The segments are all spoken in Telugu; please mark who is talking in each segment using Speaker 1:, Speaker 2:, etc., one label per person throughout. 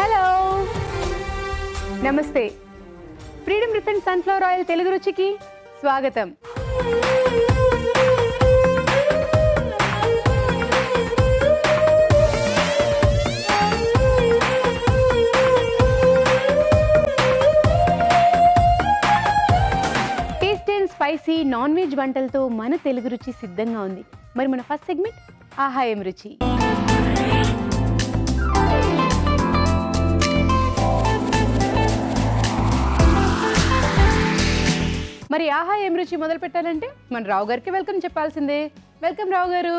Speaker 1: హలో నమస్తే freedom refined sunflower oil Telugu రుచికి స్వాగతం taste and spicy non veg వంటలతో మన తెలుగు రుచి సిద్ధంగా ఉంది మరి మన ఫస్ట్ సెగ్మెంట్ ఆహా ఏం రుచి మరి ఆహా ఏం రుచి మొదలు పెట్టాలంటే మన రావు గారికి వెల్కమ్ చెప్పాల్సిందే వెల్కమ్ రావు గారు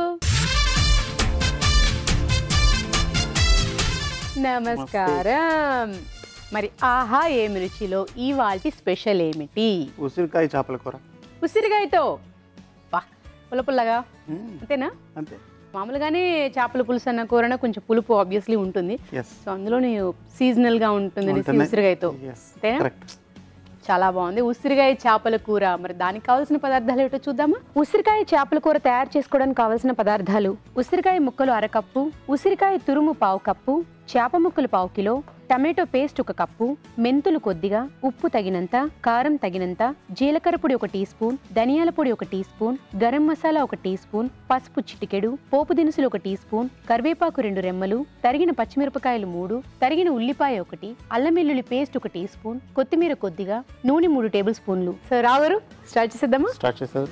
Speaker 1: నమస్కారం మరి ఆహా ఏం రుచిలో ఇవాల్టి స్పెషల్ ఏమిటి
Speaker 2: ఉసిరికాయ చేపల కూర
Speaker 1: ఉసిరికాయతో వా పుల్ల పుల్లగా అంతేనా
Speaker 2: అంతే
Speaker 1: మామూలుగానే చేపల పులుసు అన్న కూరన కొంచెం పులుపు ఆబ్వియస్లీ ఉంటుంది
Speaker 2: ఎస్
Speaker 1: సో అందులో సీజనల్ గా ఉంటుంది అనేసి ఉసిరికాయతో
Speaker 2: ఎస్
Speaker 1: అంతేనా
Speaker 2: కరెక్ట్
Speaker 1: చాలా బాగుంది ఉసిరికాయ చేపల కూర మరి దానికి కావాల్సిన పదార్థాలు ఏమిటో చూద్దామా ఉసిరికాయ చేపల కూర తయారు చేసుకోవడానికి కావాల్సిన పదార్థాలు ఉసిరికాయ ముక్కలు అరకప్పు ఉసిరికాయ తురుము పావు కప్పు చేప ముక్కలు పావు కిలో టమాటో పేస్ట్ ఒక కప్పు మెంతులు కొద్దిగా ఉప్పు తగినంత కారం తగినంత జీలకర్ర పొడి ఒక టీ స్పూన్ ధనియాల పొడి ఒక టీ స్పూన్ గరం మసాలా ఒక టీ స్పూన్ పసుపు చిటికెడు పోపు దినుసులు ఒక టీ స్పూన్ కరివేపాకు రెండు రెమ్మలు తరిగిన పచ్చిమిరపకాయలు మూడు తరిగిన ఉల్లిపాయ ఒకటి అల్లం వెల్లుల్లి పేస్ట్ ఒక టీ స్పూన్ కొత్తిమీర కొద్దిగా నూనె మూడు టేబుల్ స్పూన్లు సో రావు గారు స్టార్ట్ చేసేద్దామా
Speaker 2: స్టార్ట్ చేసేది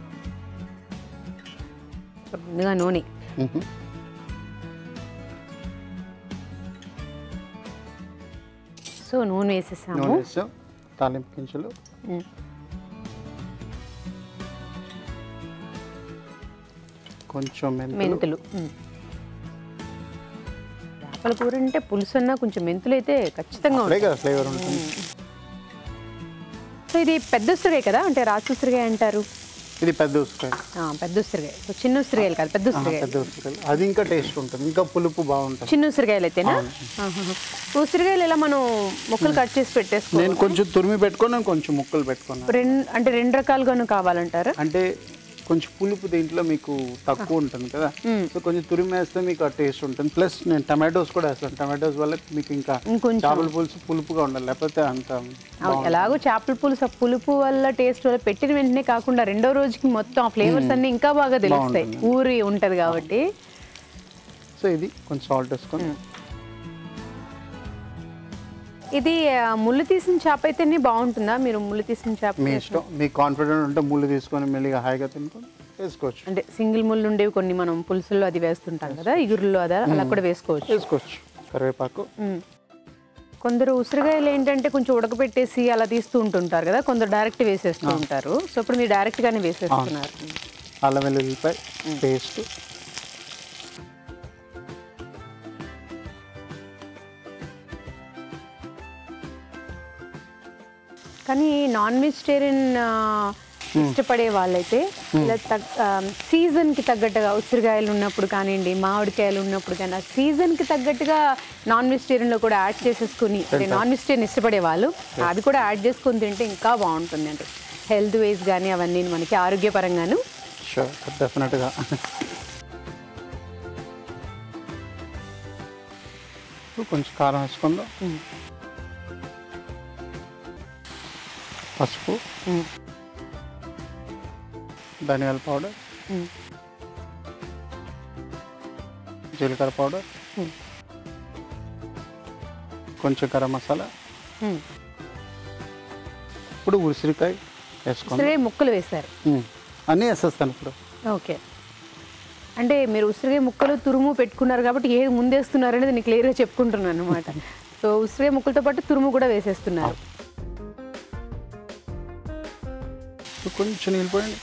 Speaker 1: ముందుగా నూనె సో నూనె వేసేసాము
Speaker 2: నూనె వేసాం తాలింపు గింజలు
Speaker 1: ఉమ్.
Speaker 2: కొంచెం మెంతులు
Speaker 1: మెంతులు ఉమ్. చేపల కూర అంటే పులుసు అన్నా కొంచెం మెంతులు అయితే ఖచ్చితంగా
Speaker 2: అప్పుడే
Speaker 1: ఉంటాయి
Speaker 2: కదా ఫ్లేవర్ ఉంటుంది
Speaker 1: సో ఇది పెద్ద ఉసిరికాయ కదా అంటే రాసి ఉసిరికాయ అంటారు
Speaker 2: ఇది పెద్ద ఉసిరికాయ
Speaker 1: ఆ, పెద్ద ఉసిరికాయ సో చిన్న ఉసిరికాయలు కాదు పెద్ద
Speaker 2: ఆహా,
Speaker 1: ఉసిరికాయ
Speaker 2: పెద్ద ఉసిరికాయలు అది ఇంకా టేస్ట్ ఉంటుంది ఇంకా పులుపు బాగుంటుంది
Speaker 1: చిన్న ఉసిరికాయలు అయితేనా ఆహాహా. ఉసిరికాయలు ఇలా మనం ముక్కలు కట్ చేసి పెట్టేసుకో
Speaker 2: నేను కొంచెం తురిమి పెట్టుకున్నాను కొంచెం ముక్కలు పెట్టుకున్నాను
Speaker 1: రెండు అంటే రెండు రకాలుగాను కావాలంటారా
Speaker 2: అంటే కొంచెం పులుపు దీంట్లో మీకు తక్కువ ఉంటుంది కదా సో కొంచెం తురిమి వేస్తే మీకు ఆ టేస్ట్ ఉంటుంది ప్లస్ నేను టమాటోస్ కూడా వేస్తాను టమాటోస్ వల్ల మీకు ఇంకా
Speaker 1: ఇంకొంచెం
Speaker 2: చేపల పులుసు పులుపుగా ఉండాలి లేకపోతే అంత
Speaker 1: అవును, ఎలాగో చేపల పులుసు ఆ పులుపు వల్ల టేస్ట్ వల్ల పెట్టిన వెంటనే కాకుండా రెండో రోజుకి మొత్తం ఆ ఫ్లేవర్స్ అన్ని ఇంకా బాగా తెలుస్తాయి ఊరి ఉంటది కాబట్టి
Speaker 2: సో ఇది కొంచెం సాల్ట్ వేసుకొని
Speaker 1: ఇది ఆ, ముళ్ళు తీసిన చేప అయితేనే బాగుంటుందా మీరు ముళ్ళు తీసిన చేప
Speaker 2: మీ ఇష్టం మీకు కాన్ఫిడెంట్ ఉంటే ముళ్ళు తీసుకొని మెల్లిగా హాయిగా తినుకొని వేసుకోవచ్చు
Speaker 1: అంటే సింగిల్ ముళ్ళు ఉండేవి కొన్ని మనం పులుసుల్లో అది వేస్తుంటాం కదా ఇగురుల్లో అదా అలా కూడా వేసుకోవచ్చు
Speaker 2: వేసుకోవచ్చు కరివేపాకు
Speaker 1: మ్మ్. కొందరు ఉసిరికాయలు ఏంటంటే కొంచెం ఉడకపెట్టేసి అలా తీస్తూ ఉంటుంటారు కదా కొందరు డైరెక్ట్ వేసేస్తూ ఉంటారు సో ఇప్పుడు మీరు డైరెక్ట్ గానే వేసేస్తున్నారు
Speaker 2: అల్లం వెల్లుల్లిపాయ పేస్ట్
Speaker 1: కానీ నాన్ వెజిటేరియన్ ఇష్టపడే వాళ్ళైతే ఇలా తగ్ సీజన్కి తగ్గట్టుగా ఉసిరికాయలు ఉన్నప్పుడు కానివ్వండి మామిడికాయలు ఉన్నప్పుడు కానీ ఆ సీజన్కి తగ్గట్టుగా నాన్ వెజిటేరియన్లో కూడా యాడ్ చేసేసుకుని అంటే నాన్ వెజిటేరియన్ ఇష్టపడే వాళ్ళు అది కూడా యాడ్ చేసుకొని తింటే ఇంకా బాగుంటుంది అంటే హెల్త్ వైజ్ కానీ అవన్నీ మనకి ఆరోగ్యపరంగాను
Speaker 2: షూర్ డెఫినెట్గా ఇప్పుడు కొంచెం కారం వేసుకుందాం పసుపు
Speaker 1: మ్మ్.
Speaker 2: ధనియాల పౌడర్
Speaker 1: మ్మ్.
Speaker 2: జీలకర్ర పౌడర్
Speaker 1: మ్మ్.
Speaker 2: కొంచెం గరం మసాలా
Speaker 1: మ్మ్.
Speaker 2: ఇప్పుడు ఉసిరికాయ వేసుకుందాం
Speaker 1: ఉసిరికాయ ముక్కలు వేశారు
Speaker 2: మ్మ్. అన్నీ వేసేస్తాను ఇప్పుడు
Speaker 1: ఓకే అంటే మీరు ఉసిరికాయ ముక్కలు తురుము పెట్టుకున్నారు కాబట్టి ఏది ముందేస్తున్నారు అనేది నేను క్లియర్గా చెప్పుకుంటున్నాను అనమాట సో ఉసిరికాయ ముక్కలతో పాటు తురుము కూడా వేసేస్తున్నారు
Speaker 2: ఇప్పుడు కొంచెం నీళ్ళు పోయండి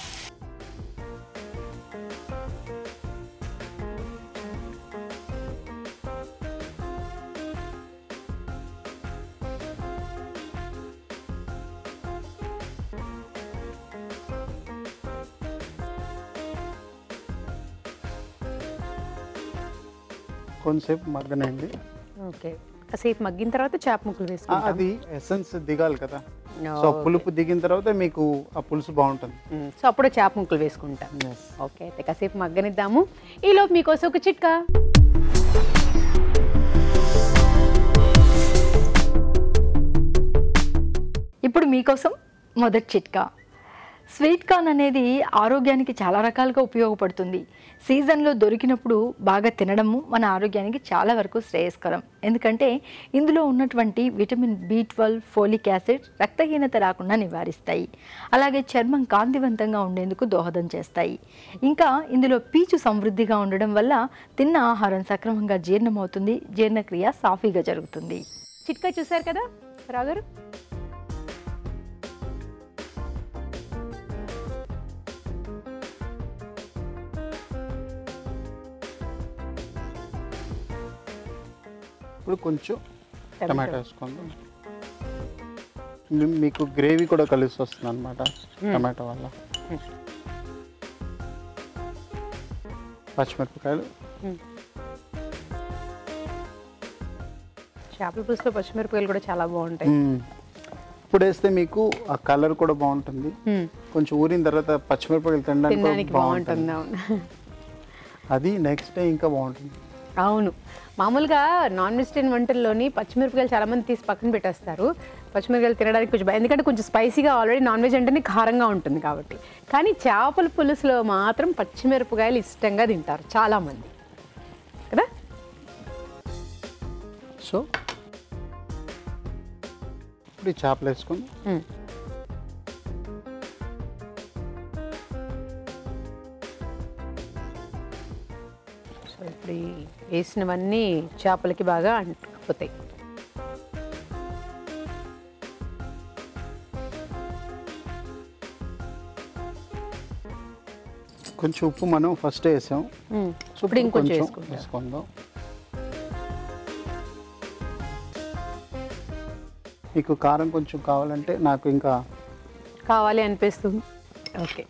Speaker 2: కొంతసేపు మగ్గనండి
Speaker 1: ఓకే కాసేపు మగ్గిన తర్వాత చేప ముక్కలు
Speaker 2: ఆ,
Speaker 1: వేసుకుంటాం
Speaker 2: అది ఎసెన్స్ దిగాలి కదా సో ఆ పులుపు దిగిన తర్వాత మీకు ఆ పులుసు బాగుంటుంది
Speaker 1: మ్మ్. సో అప్పుడే చేప ముక్కలు వేసుకుంటాం ఓకే అయితే కాసేపు మగ్గనిద్దాము ఈలోపు మీకోసం ఒక చిట్కా
Speaker 3: మీకోసం మొదటి చిట్కా స్వీట్ కార్న్ అనేది ఆరోగ్యానికి చాలా రకాలుగా ఉపయోగపడుతుంది సీజన్లో దొరికినప్పుడు బాగా తినడము మన ఆరోగ్యానికి చాలా వరకు శ్రేయస్కరం ఎందుకంటే ఇందులో ఉన్నటువంటి vitamin B twelve folic acid రక్తహీనత రాకుండా నివారిస్తాయి అలాగే చర్మం కాంతివంతంగా ఉండేందుకు దోహదం చేస్తాయి ఇంకా ఇందులో పీచు సమృద్ధిగా ఉండడం వల్ల తిన్న ఆహారం సక్రమంగా జీర్ణమవుతుంది జీర్ణక్రియ సాఫీగా జరుగుతుంది
Speaker 1: చిట్కా చూసారు కదా రావు గారు
Speaker 2: ఇప్పుడు కొంచెం టమాటా వేసుకుందాం మీ- మీకు గ్రేవీ కూడా కలిసి వస్తుంది అనమాట టమాటా వల్ల పచ్చిమిరపకాయలు
Speaker 1: చేపల పులుసులో పచ్చిమిరపకాయలు కూడా చాలా బాగుంటాయి
Speaker 2: మ్మ్. ఇప్పుడు వేస్తే మీకు ఆ కలర్ కూడా బాగుంటుంది
Speaker 1: మ్మ్.
Speaker 2: కొంచెం ఊరిన తర్వాత పచ్చిమిరపకాయలు తినడానికి కూడా
Speaker 1: తినడానికి బాగుంటుంది అవును
Speaker 2: అది నెక్స్ట్ డే ఇంకా బాగుంటుంది
Speaker 1: అవును మామూలుగా నాన్ వెజిటేరియన్ వంటల్లోని పచ్చిమిరపకాయలు చాలా మంది తీసి పక్కన పెట్టేస్తారు పచ్చిమిరపకాయలు తినడానికి కొంచెం భయం. ఎందుకంటే కొంచెం స్పైసీగా ఆల్రెడీ నాన్ వెజ్ అంటేనే కారంగా ఉంటుంది కాబట్టి కానీ చేపల పులుసులో మాత్రం పచ్చిమిరపకాయలు ఇష్టంగా తింటారు చాలా మంది కదా
Speaker 2: సో ఇప్పుడు ఈ చేపలు వేసుకొని
Speaker 1: మ్మ్. సో ఇప్పుడు ఈ వేసినవన్నీ చేపలకి బాగా అంటుకుపోతాయి
Speaker 2: కొంచెం ఉప్పు మనం ఫస్ట్ వేసాం
Speaker 1: మ్మ్.
Speaker 2: సో
Speaker 1: ఇప్పుడు ఇంకొంచెం
Speaker 2: కొంచెం
Speaker 1: వేసుకుంటాం
Speaker 2: వేసుకుందాం మీకు కారం కొంచెం కావాలంటే నాకు ఇంకా
Speaker 1: కావాలి అనిపిస్తుంది ఓకే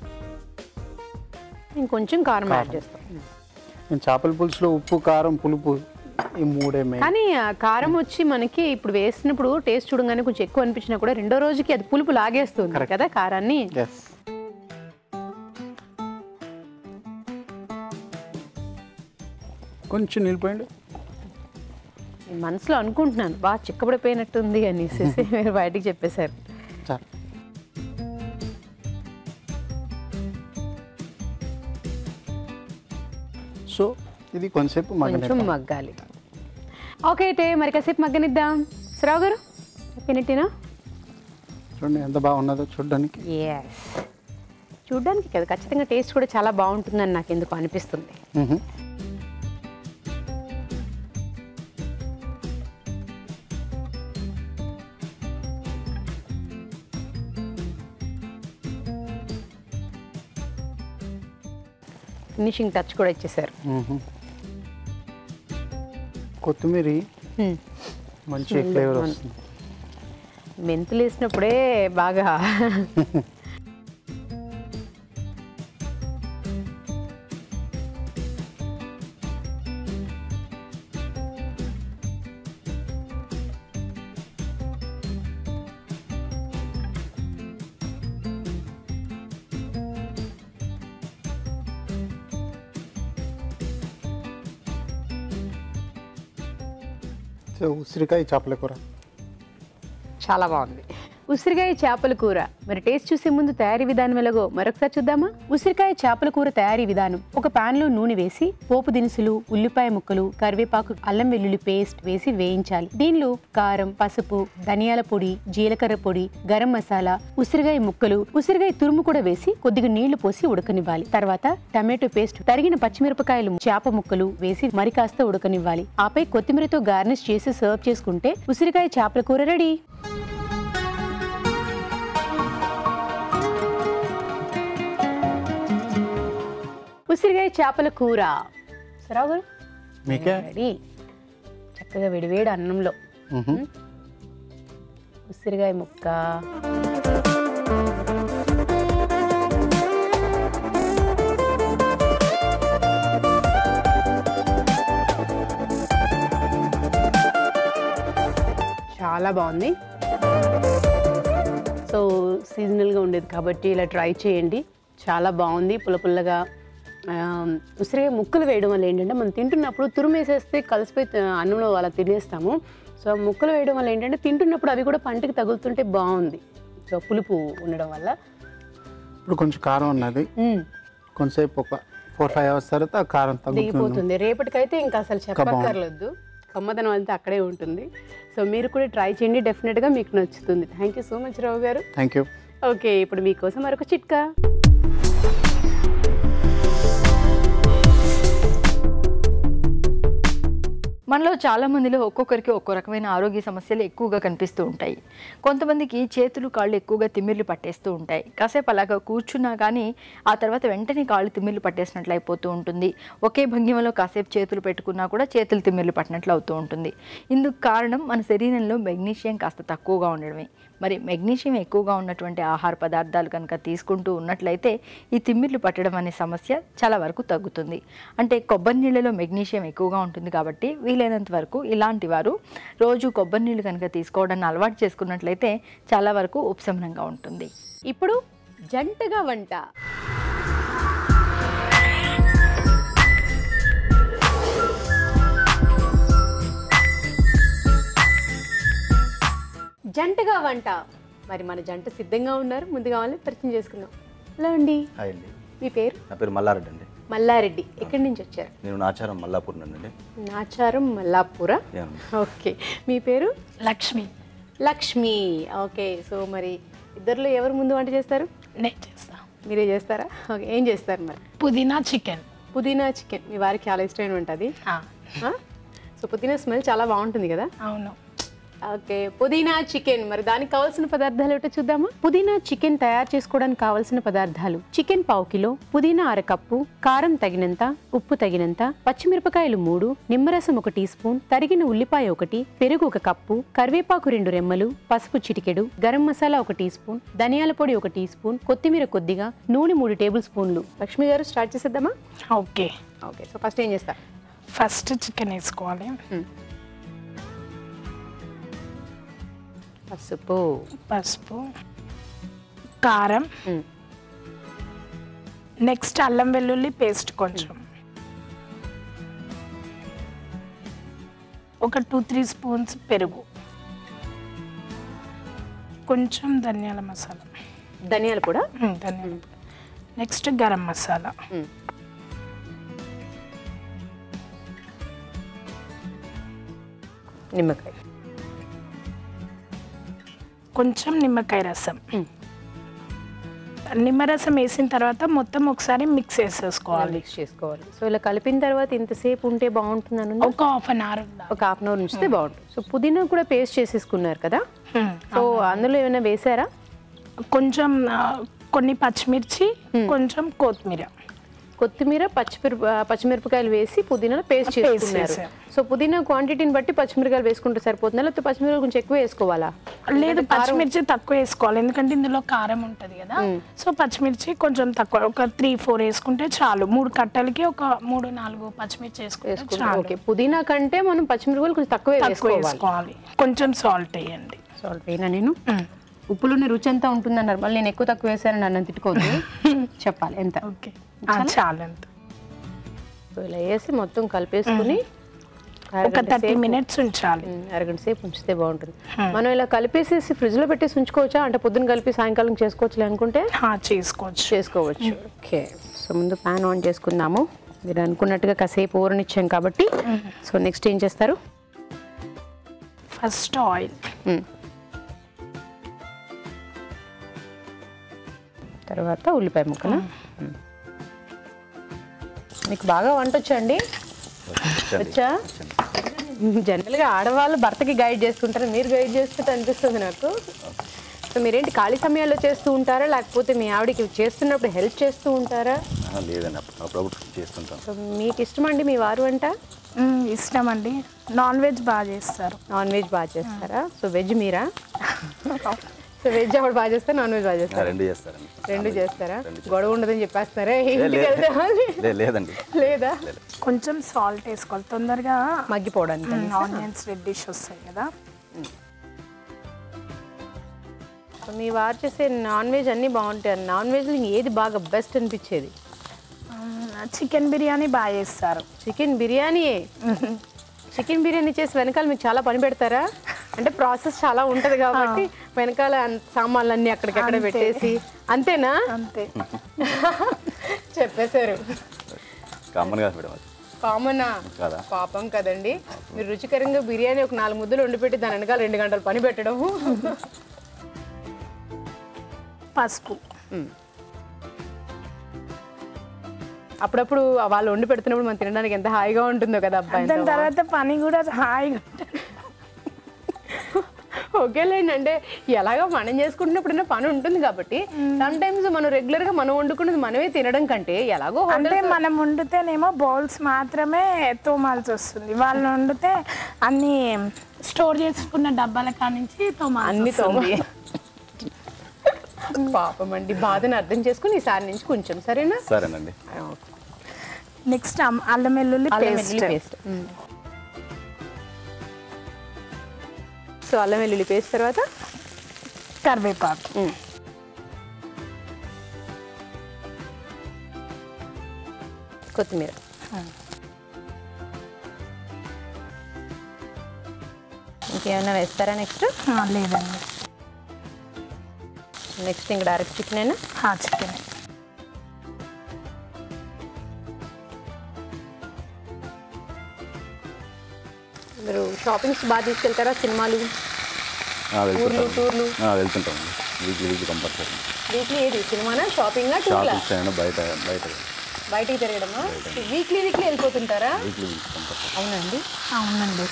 Speaker 1: ఇంకొంచెం కారం యాడ్ చేస్తాం
Speaker 2: నేను చేపల పులుసులో ఉప్పు కారం పులుపు ఈ మూడే మెయిన్
Speaker 1: కానీ ఆ కారం వచ్చి మనకి ఇప్పుడు వేసినప్పుడు టేస్ట్ చూడగానే కొంచెం ఎక్కువ అనిపించినా కూడా రెండో రోజుకి అది పులుపు లాగేస్తుంది కదా కారాన్ని
Speaker 2: ఎస్ కొంచెం నిలిపోయింది
Speaker 1: నేను మనసులో అనుకుంటున్నాను బాగా చిక్కబడిపోయినట్టుంది అనేసి మీరు బయటికి చెప్పేశారు
Speaker 2: చాలు సో ఇది కొంచెంసేపు
Speaker 1: కొంచెం
Speaker 2: మగ్గనిద్దాం
Speaker 1: మగ్గాలి ఓకే అయితే మరి కాసేపు మగ్గనిద్దాం శ్రావ్ గారు చెప్పినట్టేనా
Speaker 2: చూడండి ఎంత బాగున్నదో చూడడానికి
Speaker 1: ఎస్ చూడ్డానికి కదా ఖచ్చితంగా టేస్ట్ కూడా చాలా బాగుంటుందని నాకు ఎందుకు అనిపిస్తుంది
Speaker 2: మ్హూ.
Speaker 1: ఫినిషింగ్ టచ్ కూడా ఇచ్చేసారు
Speaker 2: మ్హూ. కొత్తిమీర
Speaker 1: హ్మ్.
Speaker 2: మంచి
Speaker 1: Smell
Speaker 2: ఫ్లేవర్
Speaker 1: బాగుంది.
Speaker 2: వస్తుంది
Speaker 1: మెంతులు వేసినప్పుడే బాగా
Speaker 2: సో ఉసిరికాయ చేపల కూర
Speaker 1: చాలా బాగుంది ఉసిరికాయ చేపల కూర మరి టేస్ట్ చూసే ముందు తయారీ విధానం ఎలాగో మరొకసారి చూద్దామా ఉసిరికాయ చేపల కూర తయారీ విధానం ఒక పాన్ లో నూనె వేసి పోపు దినుసులు ఉల్లిపాయ ముక్కలు కరివేపాకు అల్లం వెల్లుల్లి పేస్ట్ వేసి వేయించాలి దీనిలో కారం పసుపు ధనియాల పొడి జీలకర్ర పొడి గరం మసాలా ఉసిరికాయ ముక్కలు ఉసిరికాయ తురుము కూడా వేసి కొద్దిగా నీళ్లు పోసి ఉడకనివ్వాలి తర్వాత టమాటో పేస్ట్ తరిగిన పచ్చిమిరపకాయలు చేప ముక్కలు వేసి మరి కాస్త ఉడకనివ్వాలి ఆపై కొత్తిమీరతో గార్నిష్ చేసి సర్వ్ చేసుకుంటే ఉసిరికాయ చేపల కూర రెడీ ఉసిరికాయ చేపల కూర సరావు గారు
Speaker 2: మీకే
Speaker 1: రెడీ చక్కగా విడివేడి అన్నంలో
Speaker 2: మ్హూ.
Speaker 1: ఉసిరికాయ ముక్క చాలా బాగుంది సో సీజనల్గా ఉండేది కాబట్టి ఇలా ట్రై చేయండి చాలా బాగుంది పుల్ల పుల్లగా ఆ, ఉసిరికాయ ముక్కలు వేయడం వల్ల ఏంటంటే మనం తింటున్నప్పుడు తురుమేసేస్తే కలిసిపోయి త- అన్నంలో అలా తినేస్తాము సో ఆ ముక్కలు వేయడం వల్ల ఏంటంటే తింటున్నప్పుడు అవి కూడా పంటకి తగులుతుంటే బాగుంది సో పులుపు ఉండడం వల్ల
Speaker 2: ఇప్పుడు కొంచెం కారం ఉన్నది
Speaker 1: మ్మ్.
Speaker 2: కొంతసేపు ఒక ఫోర్ ఫైవ్ అవర్స్ తర్వాత ఆ కారం తగ్గుతుంది
Speaker 1: దిగిపోతుంది రేపటికైతే ఇంకా అసలు చెప్పక్కర్లేదు కమ్మదనం అంతా అక్కడే ఉంటుంది సో మీరు కూడా ట్రై చేయండి డెఫినెట్గా మీకు నచ్చుతుంది thank you so much Rao గారు
Speaker 2: థ్యాంక్ యూ
Speaker 1: ఓకే ఇప్పుడు మీకోసం మరొక చిట్కా
Speaker 3: మనలో చాలా మందిలో ఒక్కొక్కరికి ఒక్కో రకమైన ఆరోగ్య సమస్యలు ఎక్కువగా కనిపిస్తూ ఉంటాయి కొంతమందికి చేతులు కాళ్ళు ఎక్కువగా తిమ్మిర్లు పట్టేస్తూ ఉంటాయి కాసేపు అలాగా కూర్చున్నా కానీ ఆ తర్వాత వెంటనే కాళ్ళు తిమ్మిర్లు పట్టేసినట్లు అయిపోతూ ఉంటుంది ఒకే భంగిమలో కాసేపు చేతులు పెట్టుకున్నా కూడా చేతులు తిమ్మిర్లు పట్టినట్లు అవుతూ ఉంటుంది ఇందుకు కారణం మన శరీరంలో మెగ్నీషియం కాస్త తక్కువగా ఉండడమే మరి మెగ్నీషియం ఎక్కువగా ఉన్నటువంటి ఆహార పదార్థాలు కనుక తీసుకుంటూ ఉన్నట్లయితే ఈ తిమ్మిర్లు పట్టడం అనే సమస్య చాలా వరకు తగ్గుతుంది అంటే కొబ్బరి నీళ్ళలో మెగ్నీషియం ఎక్కువగా ఉంటుంది కాబట్టి వీలైనంత వరకు ఇలాంటి వారు రోజు కొబ్బరి నీళ్ళు కనుక తీసుకోవడాన్ని అలవాటు చేసుకున్నట్లయితే చాలా వరకు ఉపశమనంగా ఉంటుంది
Speaker 1: ఇప్పుడు జంటగా వంట జంటగా వంట మరి మన జంట సిద్ధంగా ఉన్నారు ముందుగా వాళ్ళని పరిచయం చేసుకుందాం హలో అండి
Speaker 4: హాయ్ అండి
Speaker 1: మీ పేరు
Speaker 4: నా పేరు మల్లారెడ్డి అండి
Speaker 1: మల్లారెడ్డి ఎక్కడి నుంచి వచ్చారు
Speaker 4: నేను నాచారం మల్లాపూర్ నుండి అండి
Speaker 1: నాచారం మల్లాపుర
Speaker 4: యా.
Speaker 1: ఓకే మీ పేరు
Speaker 5: లక్ష్మి
Speaker 1: లక్ష్మి ఓకే సో మరి ఇద్దరిలో ఎవరు ముందు వంట చేస్తారు
Speaker 5: నేను చేస్తా
Speaker 1: మీరే చేస్తారా ఓకే ఏం చేస్తారు మరి
Speaker 5: పుదీనా చికెన్
Speaker 1: పుదీనా చికెన్ మీ వారికి చాలా ఇష్టమైన ఉంటుంది
Speaker 5: ఆ,
Speaker 1: సో పుదీనా స్మెల్ చాలా బాగుంటుంది కదా
Speaker 5: అవును
Speaker 1: ఓకే పుదీనా చికెన్ మరి దానికి కావాల్సిన పదార్థాలు ఏమిటో చూద్దామా పుదీనా చికెన్ తయారు చేసుకోవడానికి కావాల్సిన పదార్థాలు చికెన్ పావు కిలో పుదీనా అరకప్పు కారం తగినంత ఉప్పు తగినంత పచ్చిమిరపకాయలు మూడు నిమ్మరసం ఒక టీ స్పూన్ తరిగిన ఉల్లిపాయ ఒకటి పెరుగు ఒక కప్పు కరివేపాకు రెండు రెమ్మలు పసుపు చిటికెడు గరం మసాలా ఒక టీ స్పూన్ ధనియాల పొడి ఒక టీ స్పూన్ కొత్తిమీర కొద్దిగా నూనె మూడు టేబుల్ స్పూన్లు లక్ష్మి గారు స్టార్ట్ చేసేద్దామా
Speaker 5: ఓకే
Speaker 1: ఓకే సో ఫస్ట్ ఏం చేస్తా
Speaker 5: ఫస్ట్ చికెన్ వేసుకోవాలి
Speaker 1: పసుపు
Speaker 5: పసుపు కారం
Speaker 1: మ్.
Speaker 5: నెక్స్ట్ అల్లం వెల్లుల్లి పేస్ట్ కొంచెం ఒక టూ త్రీ స్పూన్స్ పెరుగు కొంచెం ధనియాల మసాలా
Speaker 1: ధనియాలు కూడా
Speaker 5: మ్, ధనియాల నెక్స్ట్ గరం మసాలా
Speaker 1: మ్. నిమ్మకాయ
Speaker 5: కొంచెం నిమ్మకాయ రసం నిమ్మరసం వేసిన తర్వాత మొత్తం ఒకసారి మిక్స్ చేసేసుకోవాలి
Speaker 1: మిక్స్ చేసుకోవాలి సో ఇలా కలిపిన తర్వాత ఇంతసేపు ఉంటే బాగుంటుంది అని ఉందా?
Speaker 5: ఒక హాఫ్ అన్ అవర్
Speaker 1: ఒక హాఫ్ అన్ అవర్ ఉంచితే బాగుంటుంది సో పుదీనా కూడా పేస్ట్ చేసేసుకున్నారు కదా
Speaker 5: Hmm.
Speaker 1: సో అందులో ఏమైనా వేసారా
Speaker 5: కొంచెం ఆ, కొన్ని పచ్చిమిర్చి కొంచెం కొత్తిమీర
Speaker 1: కొత్తిమీర పచ్చిమిరప పచ్చిమిరపకాయలు వేసి పుదీనాలో పేస్ట్
Speaker 5: Paste
Speaker 1: చేసుకున్నారు
Speaker 5: చేశారు.
Speaker 1: సో పుదీనా క్వాంటిటీని బట్టి పచ్చిమిరకాయలు వేసుకుంటే సరిపోతుందా లేకపోతే పచ్చిమిరకాయలు కొంచెం ఎక్కువ వేసుకోవాలా
Speaker 5: లేదు పచ్చిమిర్చి తక్కువ వేసుకోవాలి ఎందుకంటే ఇందులో కారం ఉంటది కదా సో పచ్చిమిర్చి కొంచెం తక్కువ ఒక త్రీ ఫోర్ వేసుకుంటే చాలు మూడు కట్టలకి ఒక మూడు నాలుగు పచ్చిమిర్చి వేసుకుంటే
Speaker 1: వేసుకుంటే
Speaker 5: చాలు
Speaker 1: ఓకే పుదీనా కంటే మనం పచ్చిమిరపకాయలు కొంచెం తక్కువే
Speaker 5: తక్కువ
Speaker 1: వేసుకోవాలి
Speaker 5: వేసుకోవాలి కొంచెం సాల్ట్ వేయండి
Speaker 1: సాల్ట్ వేయనా నేను
Speaker 5: మ్.
Speaker 1: ఉప్పులోనే రుచి ఎంత ఉంటుందన్నారు మళ్ళీ నేను ఎక్కువ తక్కువ వేసానని నన్ను తిట్టుకోవద్దు చెప్పాలి ఎంత
Speaker 5: ఓకే చాలు అంత
Speaker 1: సో ఇలా వేసి మొత్తం కలిపేసుకుని
Speaker 5: ఒక
Speaker 1: అరగంట
Speaker 5: థర్టీ
Speaker 1: సేపు-
Speaker 5: మినిట్స్ ఉంచాలి
Speaker 1: ఉమ్, అరగంట సేపు ఉంచితే బాగుంటుంది మనం ఇలా కలిపేసేసి ఫ్రిడ్జ్ లో పెట్టేసి ఉంచుకోవచ్చా అంటే పొద్దున్న కలిపి సాయంకాలం చేసుకోవచ్చు అనుకుంటే
Speaker 5: ఆ, చేసుకోవచ్చు
Speaker 1: చేసుకోవచ్చు ఓకే సో ముందు ప్యాన్ ఆన్ చేసుకుందాము మీరు అనుకున్నట్టుగా కాసేపు ఊరనిచ్చాం కాబట్టి సో నెక్స్ట్ ఏం చేస్తారు
Speaker 5: ఫస్ట్ ఆయిల్
Speaker 1: ఉమ్. తర్వాత ఉల్లిపాయ ముక్కలు మీకు బాగా వంట వచ్చా అండి వచ్చా జనరల్గా ఆడవాళ్ళు భర్తకి గైడ్ చేస్తుంటారు మీరు గైడ్ చేస్తుంటే అనిపిస్తుంది నాకు సో మీరేంటి ఖాళీ సమయాల్లో చేస్తూ ఉంటారా లేకపోతే మీ ఆవిడకి చేస్తున్నప్పుడు హెల్ప్ చేస్తూ ఉంటారా
Speaker 4: ఆ, లేదండి అప్పుడు అప్పుడప్పుడు చేస్తుంటాం
Speaker 1: సో మీకు ఇష్టం అండి మీ వారు వంట
Speaker 5: మ్, ఇష్టం అండి నాన్ వెజ్ బాగా చేస్తారు
Speaker 1: నాన్ వెజ్ బాగా చేస్తారా సో వెజ్ మీరా సో వెజ్ ఆవిడ బాగా చేస్తారు నాన్ వెజ్ బాగా
Speaker 4: ఆ,
Speaker 1: చేస్తారా
Speaker 4: రెండు చేస్తారండి
Speaker 1: రెండు చేస్తారా
Speaker 4: రెండు చేస్తారు.
Speaker 1: గొడవ ఉండదని చెప్పేస్తారా
Speaker 4: లే-
Speaker 1: ఇంటికి
Speaker 4: లే-
Speaker 1: వెళ్తే
Speaker 4: లే- లేదండి
Speaker 1: లేదా
Speaker 5: కొంచెం సాల్ట్ వేసుకోవాలి తొందరగా
Speaker 1: మగ్గిపోవడానికి
Speaker 5: ఆనియన్స్ రెడ్డిష్ వస్తాయి కదా
Speaker 1: సో మీ వారు చేసే నాన్ వెజ్ అన్నీ బాగుంటాయి నాన్ వెజ్లో ఏది బాగా బెస్ట్ అనిపించేది
Speaker 5: చికెన్ బిర్యానీ బాగా చేస్తారు
Speaker 1: చికెన్ బిర్యానీయే చికెన్ బిర్యానీ చేసి వెనకాల మీకు చాలా పని పెడతారా అంటే ప్రాసెస్ చాలా ఉంటది కాబట్టి వెనకాల అన్- సామాన్లన్నీ అక్కడికక్కడ
Speaker 5: అంతే.
Speaker 1: పెట్టేసి అంతేనా
Speaker 5: అంతే
Speaker 1: చెప్పేశారు
Speaker 4: కామన్ కాదు మేడం అది
Speaker 1: కామనా
Speaker 4: కదా
Speaker 1: పాపం కదండి మీరు రుచికరంగా బిర్యానీ ఒక నాలుగు ముద్దలు వండి పెట్టి దాని వెనకాల రెండు గంటలు పని పెట్టడం
Speaker 5: పసుపు
Speaker 1: అప్పుడప్పుడు వాళ్ళు వండి పెడుతున్నప్పుడు మనం తినడానికి ఎంత హాయిగా ఉంటుందో కదా అబ్బాయి
Speaker 5: దాని తర్వాత పని కూడా హాయిగా ఉంటుంది.
Speaker 1: ఓకేలేండి అంటే ఎలాగో మనం చేసుకుంటున్నప్పుడు పని ఉంటుంది కాబట్టి సమ్ టైమ్స్ మనం రెగ్యులర్ గా మనం వండుకున్నది మనమే తినడం కంటే ఎలాగో
Speaker 5: అంటే మనం వండితేనేమో బౌల్స్ మాత్రమే తోమాల్సి వస్తుంది వాళ్ళు వండితే అన్ని స్టోర్ చేసుకున్న డబ్బాల కానించి తోమాల్సి
Speaker 1: అన్ని
Speaker 5: వస్తుంది.
Speaker 1: పాపం అండి బాధను అర్థం చేసుకుని ఈసారి నుంచి కొంచెం సరేనా
Speaker 4: సరేనండి
Speaker 5: నెక్స్ట్ అమ్- అల్లం వెల్లుల్లి
Speaker 1: అల్లం
Speaker 5: పేస్ట్
Speaker 1: వెల్లుల్లి పేస్ట్ సో అల్లం వెల్లుల్లి పేస్ట్ తర్వాత
Speaker 5: కరివేపాకు
Speaker 1: మ్మ్. కొత్తిమీర ఇంకేమైనా వేస్తారా నెక్స్ట్
Speaker 5: ఆ, లేదండి
Speaker 1: నెక్స్ట్ ఇంకా డైరెక్ట్ చికెన్ అయినా
Speaker 5: ఆ చికెన్
Speaker 1: మీరు షాపింగ్స్ బాగా తీసుకెళ్తారా సినిమాలు
Speaker 4: ఆ, వెళ్తుంటాం
Speaker 1: టూర్లు
Speaker 4: ఆ, వెళ్తుంటాం వీక్లీ వీక్లీ కంపల్సరీ
Speaker 1: వీక్లీ ఏది సినిమానా షాపింగా టూర్లా
Speaker 4: షాపింగ్స్ అయినా బయట బయట
Speaker 1: బయటికి తిరగడమా వీక్లీ వీక్లీ వెళ్ళిపోతుంటారా
Speaker 4: వీక్లీ వీక్లీ కంపల్సరీ
Speaker 1: అవునండి
Speaker 5: అవునండి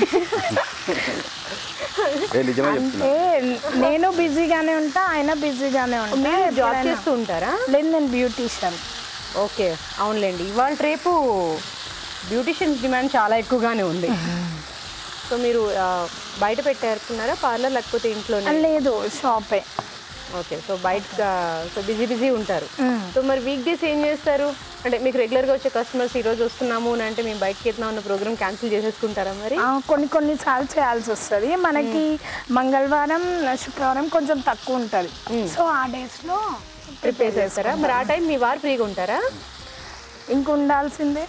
Speaker 4: ఏ నిజమే చెప్తున్నా
Speaker 5: అంటే నేను బిజీగానే ఉంటా ఆయన బిజీగానే ఉంటా
Speaker 1: మీరు జాబ్
Speaker 5: ఎప్పుడైనా-
Speaker 1: చేస్తూ ఉంటారా
Speaker 5: లేదు నేను బ్యూటీషియన్
Speaker 1: ఓకే అవునులేండి ఇవాళ రేపు బ్యూటిషియన్స్ డిమాండ్ చాలా ఎక్కువగానే ఉంది సో మీరు ఆ, బయట పెట్టేరుకున్నారా పార్లర్ లేకపోతే ఇంట్లోనే
Speaker 5: లేదు షాపే
Speaker 1: ఓకే సో బయట సో బిజీ బిజీ ఉంటారు సో మరి వీక్ డేస్ ఏం చేస్తారు అంటే మీకు రెగ్యులర్గా వచ్చే కస్టమర్స్ ఈ రోజు వస్తున్నాము అని అంటే మేము బయటకి వెళ్తున్నాం అన్న ప్రోగ్రామ్ క్యాన్సిల్ చేసేసుకుంటారా మరి
Speaker 5: ఆ, కొన్ని కొన్ని సార్లు చేయాల్సి వస్తుంది మనకి మంగళవారం శుక్రవారం కొంచెం తక్కువ ఉంటుంది సో ఆ డేస్లో
Speaker 1: ప్రిపేర్ చేస్తారా మరి ఆ టైం మీ వారు ఫ్రీగా ఉంటారా
Speaker 5: ఇంక ఉండాల్సిందే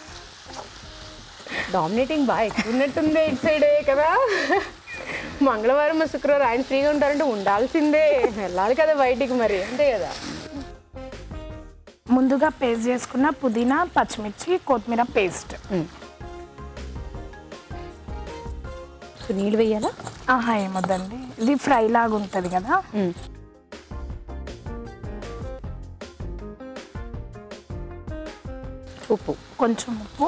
Speaker 1: డామినేటింగ్ బాగా ఎక్కువ ఉన్నట్టుంది ఇటు సైడే కదా మంగళవారం శుక్రవారం ఆయన ఫ్రీగా ఉంటారంటే ఉండాల్సిందే వెళ్ళాలి కదా బయటికి మరి అంతే కదా
Speaker 5: ముందుగా పేస్ట్ చేసుకున్న పుదీనా పచ్చిమిర్చి కొత్తిమీర పేస్ట్
Speaker 1: సో నీళ్ళు వేయాలా
Speaker 5: ఆహా ఏమొద్దండి ఇది ఫ్రై లాగా ఉంటుంది కదా
Speaker 1: ఉప్పు
Speaker 5: కొంచెం ఉప్పు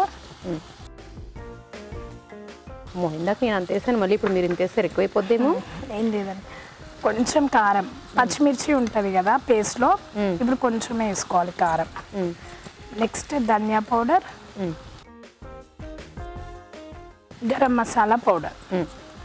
Speaker 1: అమ్మో, ఇందాక నేను అంత వేసాను మళ్ళీ ఇప్పుడు మీరు ఇంత వేస్తారు ఎక్కువైపోద్దేమో
Speaker 5: ఏం లేదండి కొంచెం కారం పచ్చిమిర్చి ఉంటుంది కదా పేస్ట్లో ఇప్పుడు కొంచెం వేసుకోవాలి కారం
Speaker 1: మ్మ్.
Speaker 5: నెక్స్ట్ ధనియా పౌడర్
Speaker 1: మ్మ్.
Speaker 5: గరం మసాలా పౌడర్
Speaker 1: మ్మ్.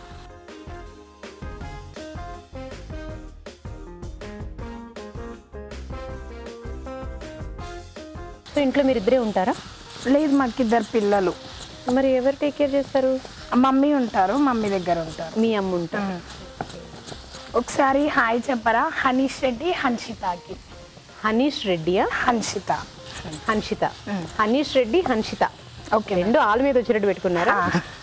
Speaker 1: సో ఇంట్లో మీరు ఇద్దరే ఉంటారా
Speaker 5: లేదు మాకు ఇద్దరు పిల్లలు
Speaker 1: మరి ఎవరు టేక్ కేర్ చేస్తారు
Speaker 5: మమ్మీ ఉంటారు మమ్మీ దగ్గర ఉంటారు
Speaker 1: మీ అమ్మ ఉంటారు
Speaker 5: ఒకసారి హాయ్ చెప్పరా హనీష్ రెడ్డి హన్షితాకి
Speaker 1: హనీష్ రెడ్డియా
Speaker 5: హన్షిత
Speaker 1: హన్షిత హనీష్ రెడ్డి హన్షిత
Speaker 5: ఓకే
Speaker 1: రెండు ఆల మీద వచ్చేటట్టు పెట్టుకున్నారా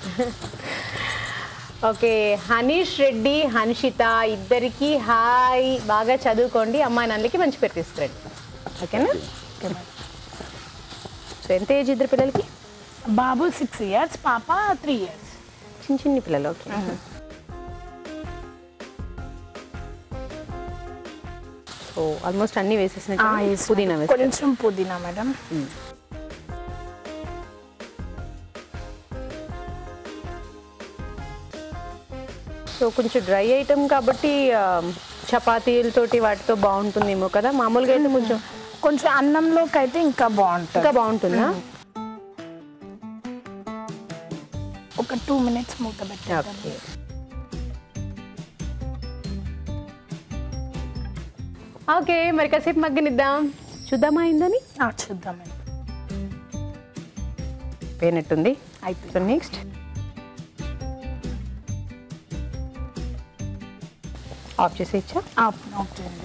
Speaker 1: ఓకే హనీష్ రెడ్డి హన్షిత ఇద్దరికి హాయ్ బాగా చదువుకోండి అమ్మాయి నాన్నలకి మంచి పేరు తీసుకురండి ఓకేనా సో ఎంత ఏజ్ ఇద్దరు పిల్లలకి
Speaker 5: బాబు సిక్స్ ఇయర్స్ పాప త్రీ ఇయర్స్
Speaker 1: చిన్న చిన్ని పిల్లలు ఓకే సో ఆల్మోస్ట్ అన్ని వేసేసిన పుదీనా వేసి
Speaker 5: కొంచెం పుదీనా మేడం
Speaker 1: సో కొంచెం డ్రై ఐటమ్ కాబట్టి ఆ, చపాతీలతోటి వాటితో బాగుంటుందేమో కదా మామూలుగా అయితే కొంచెం
Speaker 5: కొంచెం అన్నంలోకి అయితే ఇంకా బాగుంటుంది
Speaker 1: ఇంకా బాగుంటుందా
Speaker 5: ఒక టూ మినిట్స్ మూత పెట్టాలి
Speaker 1: ఓకే ఓకే మరి కాసేపు మగ్గనిద్దాం చూద్దామా అయిందని
Speaker 5: చూద్దామండి
Speaker 1: పోయినట్టుంది
Speaker 5: అయిపోయింది
Speaker 1: సో నెక్స్ట్ ఆఫ్ చేసేయచ్చా
Speaker 5: ఆఫ్ ఆఫ్ చేయండి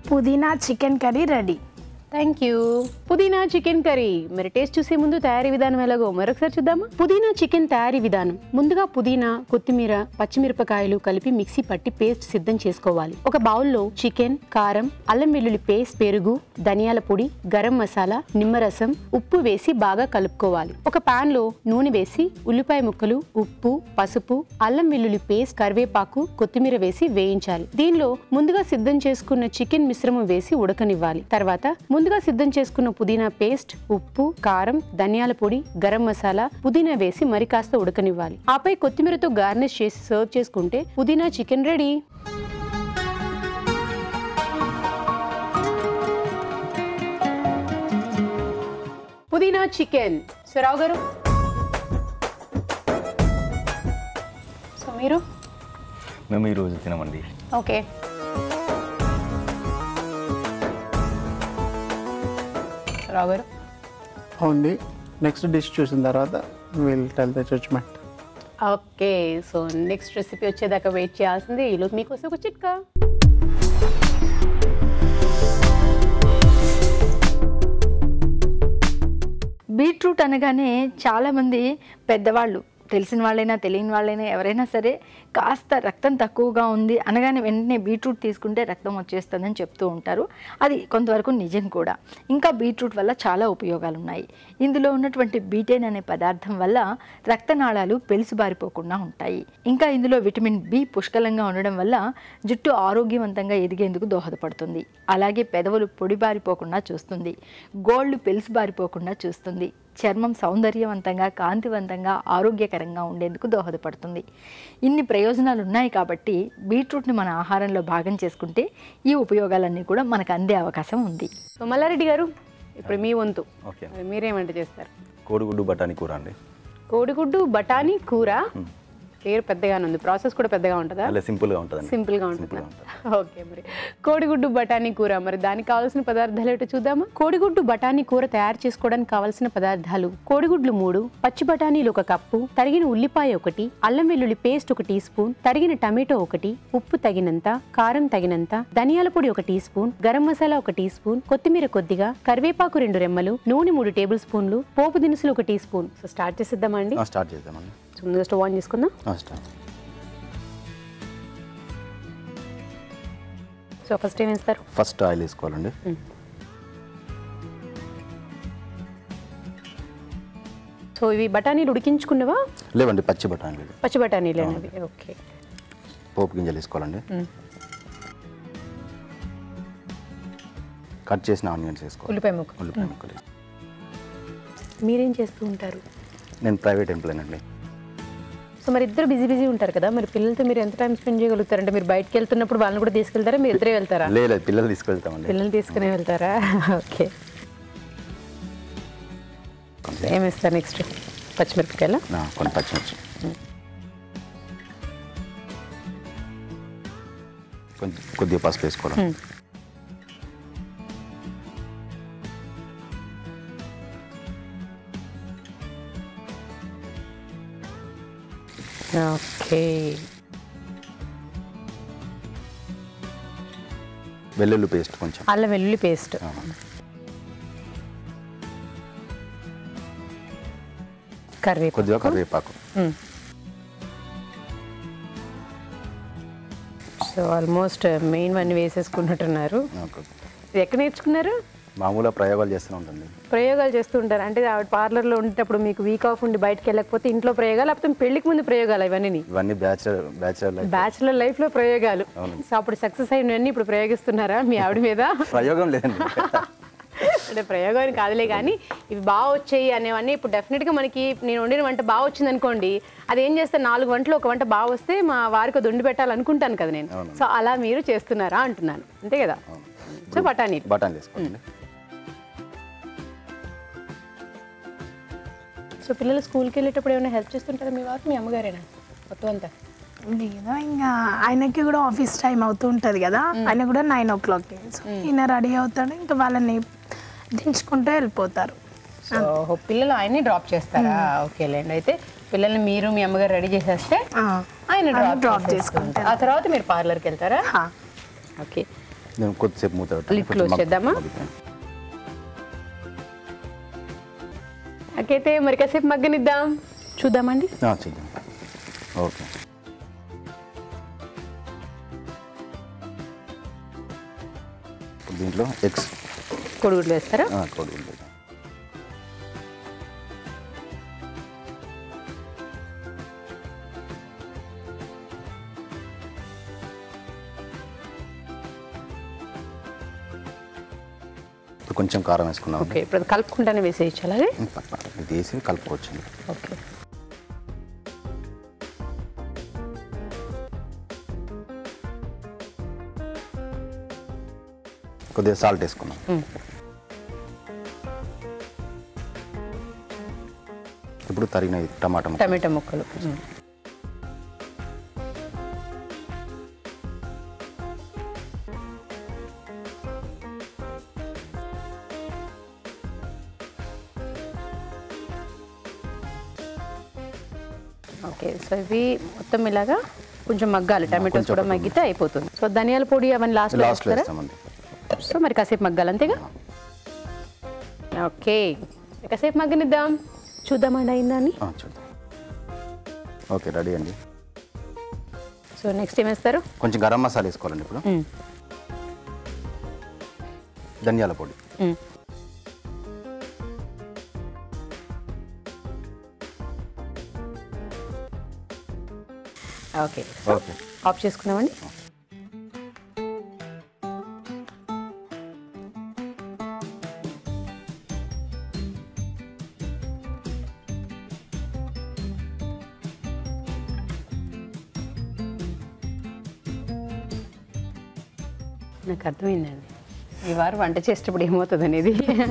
Speaker 5: పుదీనా chicken curry ready
Speaker 1: thank you పుదీనా చికెన్ కర్రీ మరి టేస్ట్ చూసే ముందు తయారీ విధానం ఎలాగో మరొకసారి చూద్దామా పుదీనా చికెన్ తయారీ విధానం ముందుగా పుదీనా కొత్తిమీర పచ్చిమిరపకాయలు కలిపి మిక్సీ పట్టి పేస్ట్ సిద్ధం చేసుకోవాలి ఒక బౌల్లో చికెన్ కారం అల్లం వెల్లుల్లి పేస్ట్ పెరుగు ధనియాల పొడి గరం మసాలా నిమ్మరసం ఉప్పు వేసి బాగా కలుపుకోవాలి ఒక పాన్ లో నూనె వేసి ఉల్లిపాయ ముక్కలు ఉప్పు పసుపు అల్లం వెల్లుల్లి పేస్ట్ కరివేపాకు కొత్తిమీర వేసి వేయించాలి దీనిలో ముందుగా సిద్ధం చేసుకున్న చికెన్ మిశ్రమం వేసి ఉడకనివ్వాలి తర్వాత ముందుగా సిద్ధం చేసుకున్న పుదీనా పేస్ట్ ఉప్పు కారం ధనియాల పొడి గరం మసాలా పుదీనా వేసి మరి కాస్త ఉడకనివ్వాలి ఆపై కొత్తిమీరతో గార్నిష్ చేసి సర్వ్ చేసుకుంటే పుదీనా చికెన్ రెడీ పుదీనా చికెన్ స్వరావు గారు సో మీరు
Speaker 4: మేము ఈరోజు తినమండి
Speaker 1: ఓకే రావు గారు
Speaker 2: ఉంది నెక్స్ట్ డిష్ చూసిన తర్వాత will tell the judgement
Speaker 1: okay so next recipe వచ్చేదాకా వెయిట్ చేయాల్సింది ఈలోపు మీకోసం ఒక చిట్కా
Speaker 3: బీట్రూట్ అనగానే చాలామంది పెద్దవాళ్ళు తెలిసిన వాళ్ళైనా తెలియని వాళ్ళైనా ఎవరైనా సరే కాస్త రక్తం తక్కువగా ఉంది అనగానే వెంటనే బీట్రూట్ తీసుకుంటే రక్తం వచ్చేస్తుందని చెప్తూ ఉంటారు అది కొంతవరకు నిజం కూడా ఇంకా బీట్రూట్ వల్ల చాలా ఉపయోగాలు ఉన్నాయి ఇందులో ఉన్నటువంటి బీటైన్ అనే పదార్థం వల్ల రక్తనాళాలు పెలుసుబారిపోకుండా ఉంటాయి ఇంకా ఇందులో విటమిన్ బి పుష్కలంగా ఉండడం వల్ల జుట్టు ఆరోగ్యవంతంగా ఎదిగేందుకు దోహదపడుతుంది అలాగే పెదవులు పొడిబారిపోకుండా చూస్తుంది గోళ్ళు పెలుసుబారిపోకుండా చూస్తుంది చర్మం సౌందర్యవంతంగా కాంతివంతంగా ఆరోగ్యకరంగా ఉండేందుకు దోహదపడుతుంది ఇన్ని ప్రయోజనాలు ఉన్నాయి కాబట్టి బీట్రూట్ని మన ఆహారంలో భాగం చేసుకుంటే ఈ ఉపయోగాలన్నీ కూడా మనకు అందే అవకాశం ఉంది
Speaker 1: సో మల్లారెడ్డి గారు ఇప్పుడు మీ వంతు
Speaker 4: ఓకే
Speaker 1: మరి మీరేమంట చేస్తారు
Speaker 4: కోడిగుడ్డు బఠానీ కూర అండి
Speaker 1: కోడిగుడ్డు బఠానీ కూర పేరు పెద్దగానే ఉంది ప్రాసెస్ కూడా పెద్దగా ఉంటుందా
Speaker 4: అలా సింపుల్గా ఉంటుందండి
Speaker 1: సింపుల్ గా ఉంటుంది
Speaker 4: సింపుల్గా ఉంటుంది
Speaker 1: ఓకే మరి కోడిగుడ్డు బఠానీ కూర మరి దానికి కావాల్సిన పదార్థాలు ఏంటో చూద్దామా కోడిగుడ్డు బఠానీ కూర తయారు చేసుకోవడానికి కావాల్సిన పదార్థాలు కోడిగుడ్లు మూడు పచ్చి బఠానీలు ఒక కప్పు తరిగిన ఉల్లిపాయ ఒకటి అల్లం వెల్లుల్లి పేస్ట్ ఒక టీ స్పూన్ తరిగిన టమాటో ఒకటి ఉప్పు తగినంత కారం తగినంత ధనియాల పొడి ఒక టీ స్పూన్ గరం మసాలా ఒక టీ స్పూన్ కొత్తిమీర కొద్దిగా కరివేపాకు రెండు రెమ్మలు నూనె మూడు టేబుల్ స్పూన్లు పోపు దినుసులు ఒక టీ స్పూన్ సో స్టార్ట్ చేసేద్దామా అండి
Speaker 4: ఆ, స్టార్ట్ చేద్దామండి
Speaker 1: సో ముందుగా స్టవ్ ఆన్ చేసుకుందాం
Speaker 4: ఆ, స్టార్ట్
Speaker 1: సో ఫస్ట్ ఏం వేస్తారు
Speaker 4: ఫస్ట్ ఆయిల్ వేసుకోవాలండి
Speaker 1: సో ఇవి బఠానీలు ఉడికించుకున్నవా
Speaker 4: లేవండి పచ్చి బఠానీలు
Speaker 1: పచ్చి బఠానీలు అనేవి ఓకే
Speaker 4: పోపు గింజలు వేసుకోవాలండి కట్ చేసిన ఆనియన్స్ వేసుకోవాలి
Speaker 1: ఉల్లిపాయ ముక్క
Speaker 4: ఉల్లిపాయ ముక్కలు
Speaker 1: మీరేం చేస్తూ ఉంటారు
Speaker 4: నేను ప్రైవేట్ ఎంప్లాయ్ అండి
Speaker 1: సో మరి ఇద్దరు బిజీ బిజీ ఉంటారు కదా మరి పిల్లలతో మీరు ఎంత టైం స్పెండ్ చేయగలుగుతారంటే మీరు బయటకు వెళ్తున్నప్పుడు వాళ్ళని కూడా తీసుకెళ్తారా మీరు ఇద్దరే వెళ్తారా
Speaker 4: లేదు పిల్లలు తీసుకెళ్తామండి
Speaker 1: పిల్లల్ని తీసుకునే వెళ్తారా ఓకే ఏం వేస్తారు నెక్స్ట్ పచ్చిమిరపకాయల
Speaker 4: ఆ, కొన్ని పచ్చిమిర్చి కొంచెం కొద్దిగా పసుపు వేసుకోవడం
Speaker 1: ఓకే
Speaker 4: వెల్లుల్లి పేస్ట్ కొంచెం
Speaker 1: అల్లం వెల్లుల్లి పేస్ట్
Speaker 4: ఆ,
Speaker 1: కర్రీ
Speaker 4: కొద్దిగా కరివేపాకు
Speaker 1: సో ఆల్మోస్ట్ మెయిన్ అన్ని వేసేసుకున్నట్టున్నారు
Speaker 4: ఆ, కొద్ది-
Speaker 1: ఇది ఎక్కడ నేర్చుకున్నారు
Speaker 4: మామూలుగా ప్రయోగాలు చేస్తూ ఉంటుంది
Speaker 1: ప్రయోగాలు చేస్తూ ఉంటారు అంటే ఆవిడ పార్లర్లో ఉండేటప్పుడు మీకు వీక్ ఆఫ్ ఉండి బయటకు వెళ్ళకపోతే ఇంట్లో ప్రయోగాలు లేకపోతే పెళ్లికి ముందు ప్రయోగాలు ఇవన్నీ
Speaker 4: ఇవన్నీ bachelor bachelor life
Speaker 1: bachelor life లో ప్రయోగాలు
Speaker 4: అవును.
Speaker 1: సో అప్పుడు సక్సెస్ అయినవన్నీ ఇప్పుడు ప్రయోగిస్తున్నారా మీ ఆవిడ మీద
Speaker 4: ప్రయోగం లేదండి
Speaker 1: అంటే ప్రయోగం కాదులే కానీ ఇవి బాగా వచ్చాయి అనేవన్నీ ఇప్పుడు డెఫినెట్గా మనకి నేను వండిన వంట బాగా వచ్చింది అనుకోండి అది ఏం చేస్తే నాలుగు వంటలు ఒక వంట బాగా వస్తే మా వారికి అది వండి పెట్టాలనుకుంటాను కదా నేను
Speaker 4: అవును.
Speaker 1: సో అలా మీరు చేస్తున్నారా అంటున్నాను అంతే కదా సో బఠానీ
Speaker 4: బఠానీ వేసుకోండి
Speaker 1: సో పిల్లలు స్కూల్కి వెళ్ళేటప్పుడు ఏమైనా హెల్ప్ చేస్తుంటారా మీ వారు మీ అమ్మగారేనా మొత్తం అంతా
Speaker 5: లేదా ఇంకా ఆయనకి కూడా ఆఫీస్ టైం అవుతూ ఉంటుంది కదా ఆయన కూడా నైన్ ఓ క్లాక్కి సో ఈయన రెడీ అవుతాడు ఇంకా వాళ్ళని దించుకుంటూ వెళ్ళిపోతారు
Speaker 1: సో పిల్లలు ఆయన్ని డ్రాప్ చేస్తారా ఓకేలేండి అయితే పిల్లల్ని మీరు మీ అమ్మగారు రెడీ చేసేస్తే
Speaker 5: ఆ,
Speaker 1: ఆయన
Speaker 5: ఆయన
Speaker 1: డ్రాప్
Speaker 5: డ్రాప్
Speaker 1: చేసుకుంటారు ఆ తర్వాత మీరు పార్లర్కి వెళ్తారా
Speaker 5: హా.
Speaker 1: ఓకే
Speaker 4: నేను కొద్దిసేపు మూత పెట్టాలి.
Speaker 1: Lid
Speaker 4: కొంచెం
Speaker 1: close
Speaker 4: మగ్గ-
Speaker 1: చేద్దామా?
Speaker 4: మగ్గుతాయి.
Speaker 1: నాకైతే మరి కాసేపు మగ్గనిద్దాం చూద్దామండి
Speaker 4: ఆ, చూద్దాం ఓకే ఇప్పుడు దీంట్లో ఎగ్స్
Speaker 1: కొడుగుడ్లు వేస్తారా
Speaker 4: కోడిగుడ్లు వేద్దాం. ఇప్పుడు కొంచెం కారం వేసుకున్నాం
Speaker 1: ఓకే ఇప్పుడు అది కలుపుకుంటానే వేసేయచ్చు అలాగే
Speaker 4: ఇది వేసి కలుపుకోవచ్చు
Speaker 1: ఓకే
Speaker 4: కొద్దిగా సాల్ట్ వేసుకున్నాం ఇప్పుడు తరిగిన ఈ టమాటా ముక్కలు.
Speaker 1: టమాటా ముక్కలు ఉమ్. ఓకే సో ఇవి మొత్తం ఇలాగా కొంచెం మగ్గాలి టమాటోస్
Speaker 4: కొంచెం
Speaker 1: కూడా
Speaker 4: ఒక
Speaker 1: మగ్గితే అయిపోతుంది సో ధనియాల పొడి అవన్నీ లాస్ట్
Speaker 4: లాస్ట్లో
Speaker 1: వేస్తారా
Speaker 4: వేస్తామండి
Speaker 1: సో మరి కాసేపు మగ్గాలి అంతేగా ఓకే కాసేపు మగ్గనిద్దాం చూద్దామండి అయిందా అని
Speaker 4: ఆ, చూద్దాం ఓకే రెడీ అండి
Speaker 1: సో నెక్స్ట్ ఏం వేస్తారు
Speaker 4: కొంచెం గరం మసాలా వేసుకోవాలండి ఇప్పుడు
Speaker 1: మ్మ్.
Speaker 4: ధనియాల పొడి
Speaker 1: మ్మ్. ఓకే
Speaker 4: ఓకే
Speaker 1: ఆఫ్ చేసుకుందామండి నాకు అర్థమైందండి ఈ వారు వంట చేసేటప్పుడు ఏమవుతుంది అనేది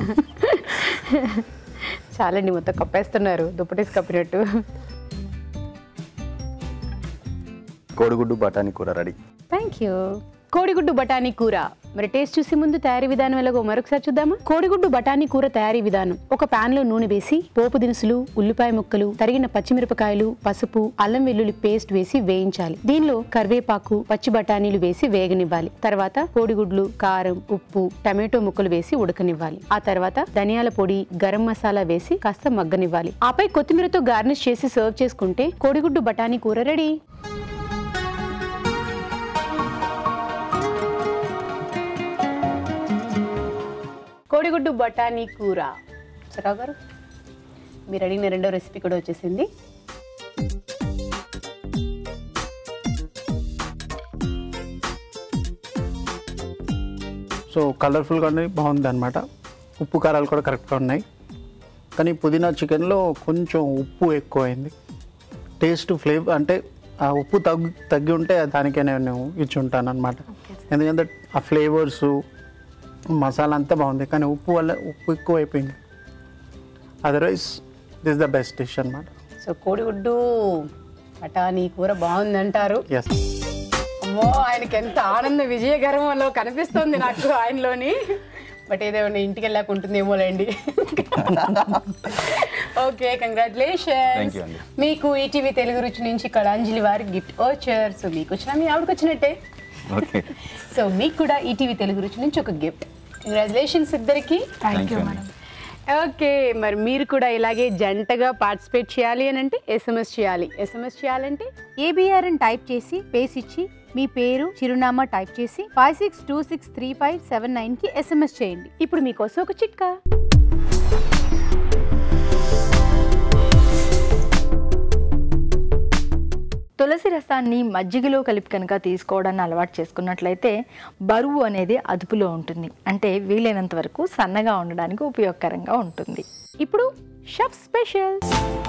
Speaker 1: చాలండి మొత్తం కప్పేస్తున్నారు దుప్పటేసి కప్పినట్టు
Speaker 4: కోడిగుడ్డు బఠానీ కూర రెడీ
Speaker 1: థ్యాంక్ యూ కోడిగుడ్డు బఠానీ కూర మరి టేస్ట్ చూసి ముందు తయారీ విధానం ఎలాగో మరొకసారి చూద్దామా కోడిగుడ్డు బఠానీ కూర తయారీ విధానం ఒక పాన్ లో నూనె వేసి పోపు దినుసులు ఉల్లిపాయ ముక్కలు తరిగిన పచ్చిమిరపకాయలు పసుపు అల్లం వెల్లుల్లి పేస్ట్ వేసి వేయించాలి దీనిలో కరివేపాకు పచ్చి బఠానీలు వేసి వేగనివ్వాలి తర్వాత కోడిగుడ్లు కారం ఉప్పు టమాటో ముక్కలు వేసి ఉడకనివ్వాలి ఆ తర్వాత ధనియాల పొడి గరం మసాలా వేసి కాస్త మగ్గనివ్వాలి ఆపై కొత్తిమీరతో గార్నిష్ చేసి సర్వ్ చేసుకుంటే కోడిగుడ్డు బఠానీ కూర రెడీ కోడిగుడ్డు బఠానీ కూర సరావు గారు మీరు అడిగిన రెండో రెసిపీ కూడా వచ్చేసింది
Speaker 2: సో కలర్ఫుల్గా ఉన్నాయి బాగుంది అనమాట ఉప్పు కారాలు కూడా కరెక్ట్గా ఉన్నాయి కానీ పుదీనా చికెన్లో కొంచెం ఉప్పు ఎక్కువైంది టేస్ట్ ఫ్లేవర్ అంటే ఆ ఉప్పు తగ్గు తగ్గి ఉంటే దానికే నేను ఇచ్చి ఉంటాను అనమాట ఎందుకంటే ఆ ఫ్లేవర్స్ మసాలా అంతా బాగుంది కానీ ఉప్పు వల్ల ఉప్పు ఎక్కువ అయిపోయింది otherwise this the best dish అనమాట
Speaker 1: సో కోడిగుడ్డు బఠానీ కూర బాగుందంటారు
Speaker 2: ఎస్
Speaker 1: అమ్మో ఆయనకి ఎంత ఆనంద విజయగర్వంలో కనిపిస్తుంది నాకు ఆయనలోని బట్ ఏదేమన్నా ఇంటికి వెళ్ళాక ఉంటుందేమోలేండి ఓకే కంగ్రాచులేషన్
Speaker 4: Thank you అండి.
Speaker 1: మీకు ఈటీవీ తెలుగు రుచి నుంచి కళాంజలి వారి గిఫ్ట్ వచ్చారు సో మీకు వచ్చినా మీ ఆవిడకి వచ్చినట్టే
Speaker 4: ఓకే
Speaker 1: సో మీకు కూడా ఈటీవీ తెలుగు రుచి నుంచి ఒక గిఫ్ట్ కంగ్రాచులేషన్స్ ఇద్దరికి
Speaker 5: థ్యాంక్ యూ మేడం
Speaker 1: ఓకే మరి మీరు కూడా ఇలాగే జంటగా పార్టిసిపేట్ చేయాలి అని అంటే ఎస్ఎంఎస్ చేయాలి ఎస్ఎంఎస్ చేయాలంటే ఏబిఆర్ అని టైప్ చేసి పేస్ ఇచ్చి మీ పేరు చిరునామా టైప్ చేసి five six two six three five seven నైన్కి ఎస్ఎంఎస్ చేయండి ఇప్పుడు మీకోసం ఒక చిట్కా
Speaker 3: తులసి రసాన్ని మజ్జిగలో కలిపి కనుక తీసుకోవడాన్ని అలవాటు చేసుకున్నట్లయితే బరువు అనేది అదుపులో ఉంటుంది అంటే వీలైనంత వరకు సన్నగా ఉండడానికి ఉపయోగకరంగా ఉంటుంది
Speaker 1: ఇప్పుడు షెఫ్ స్పెషల్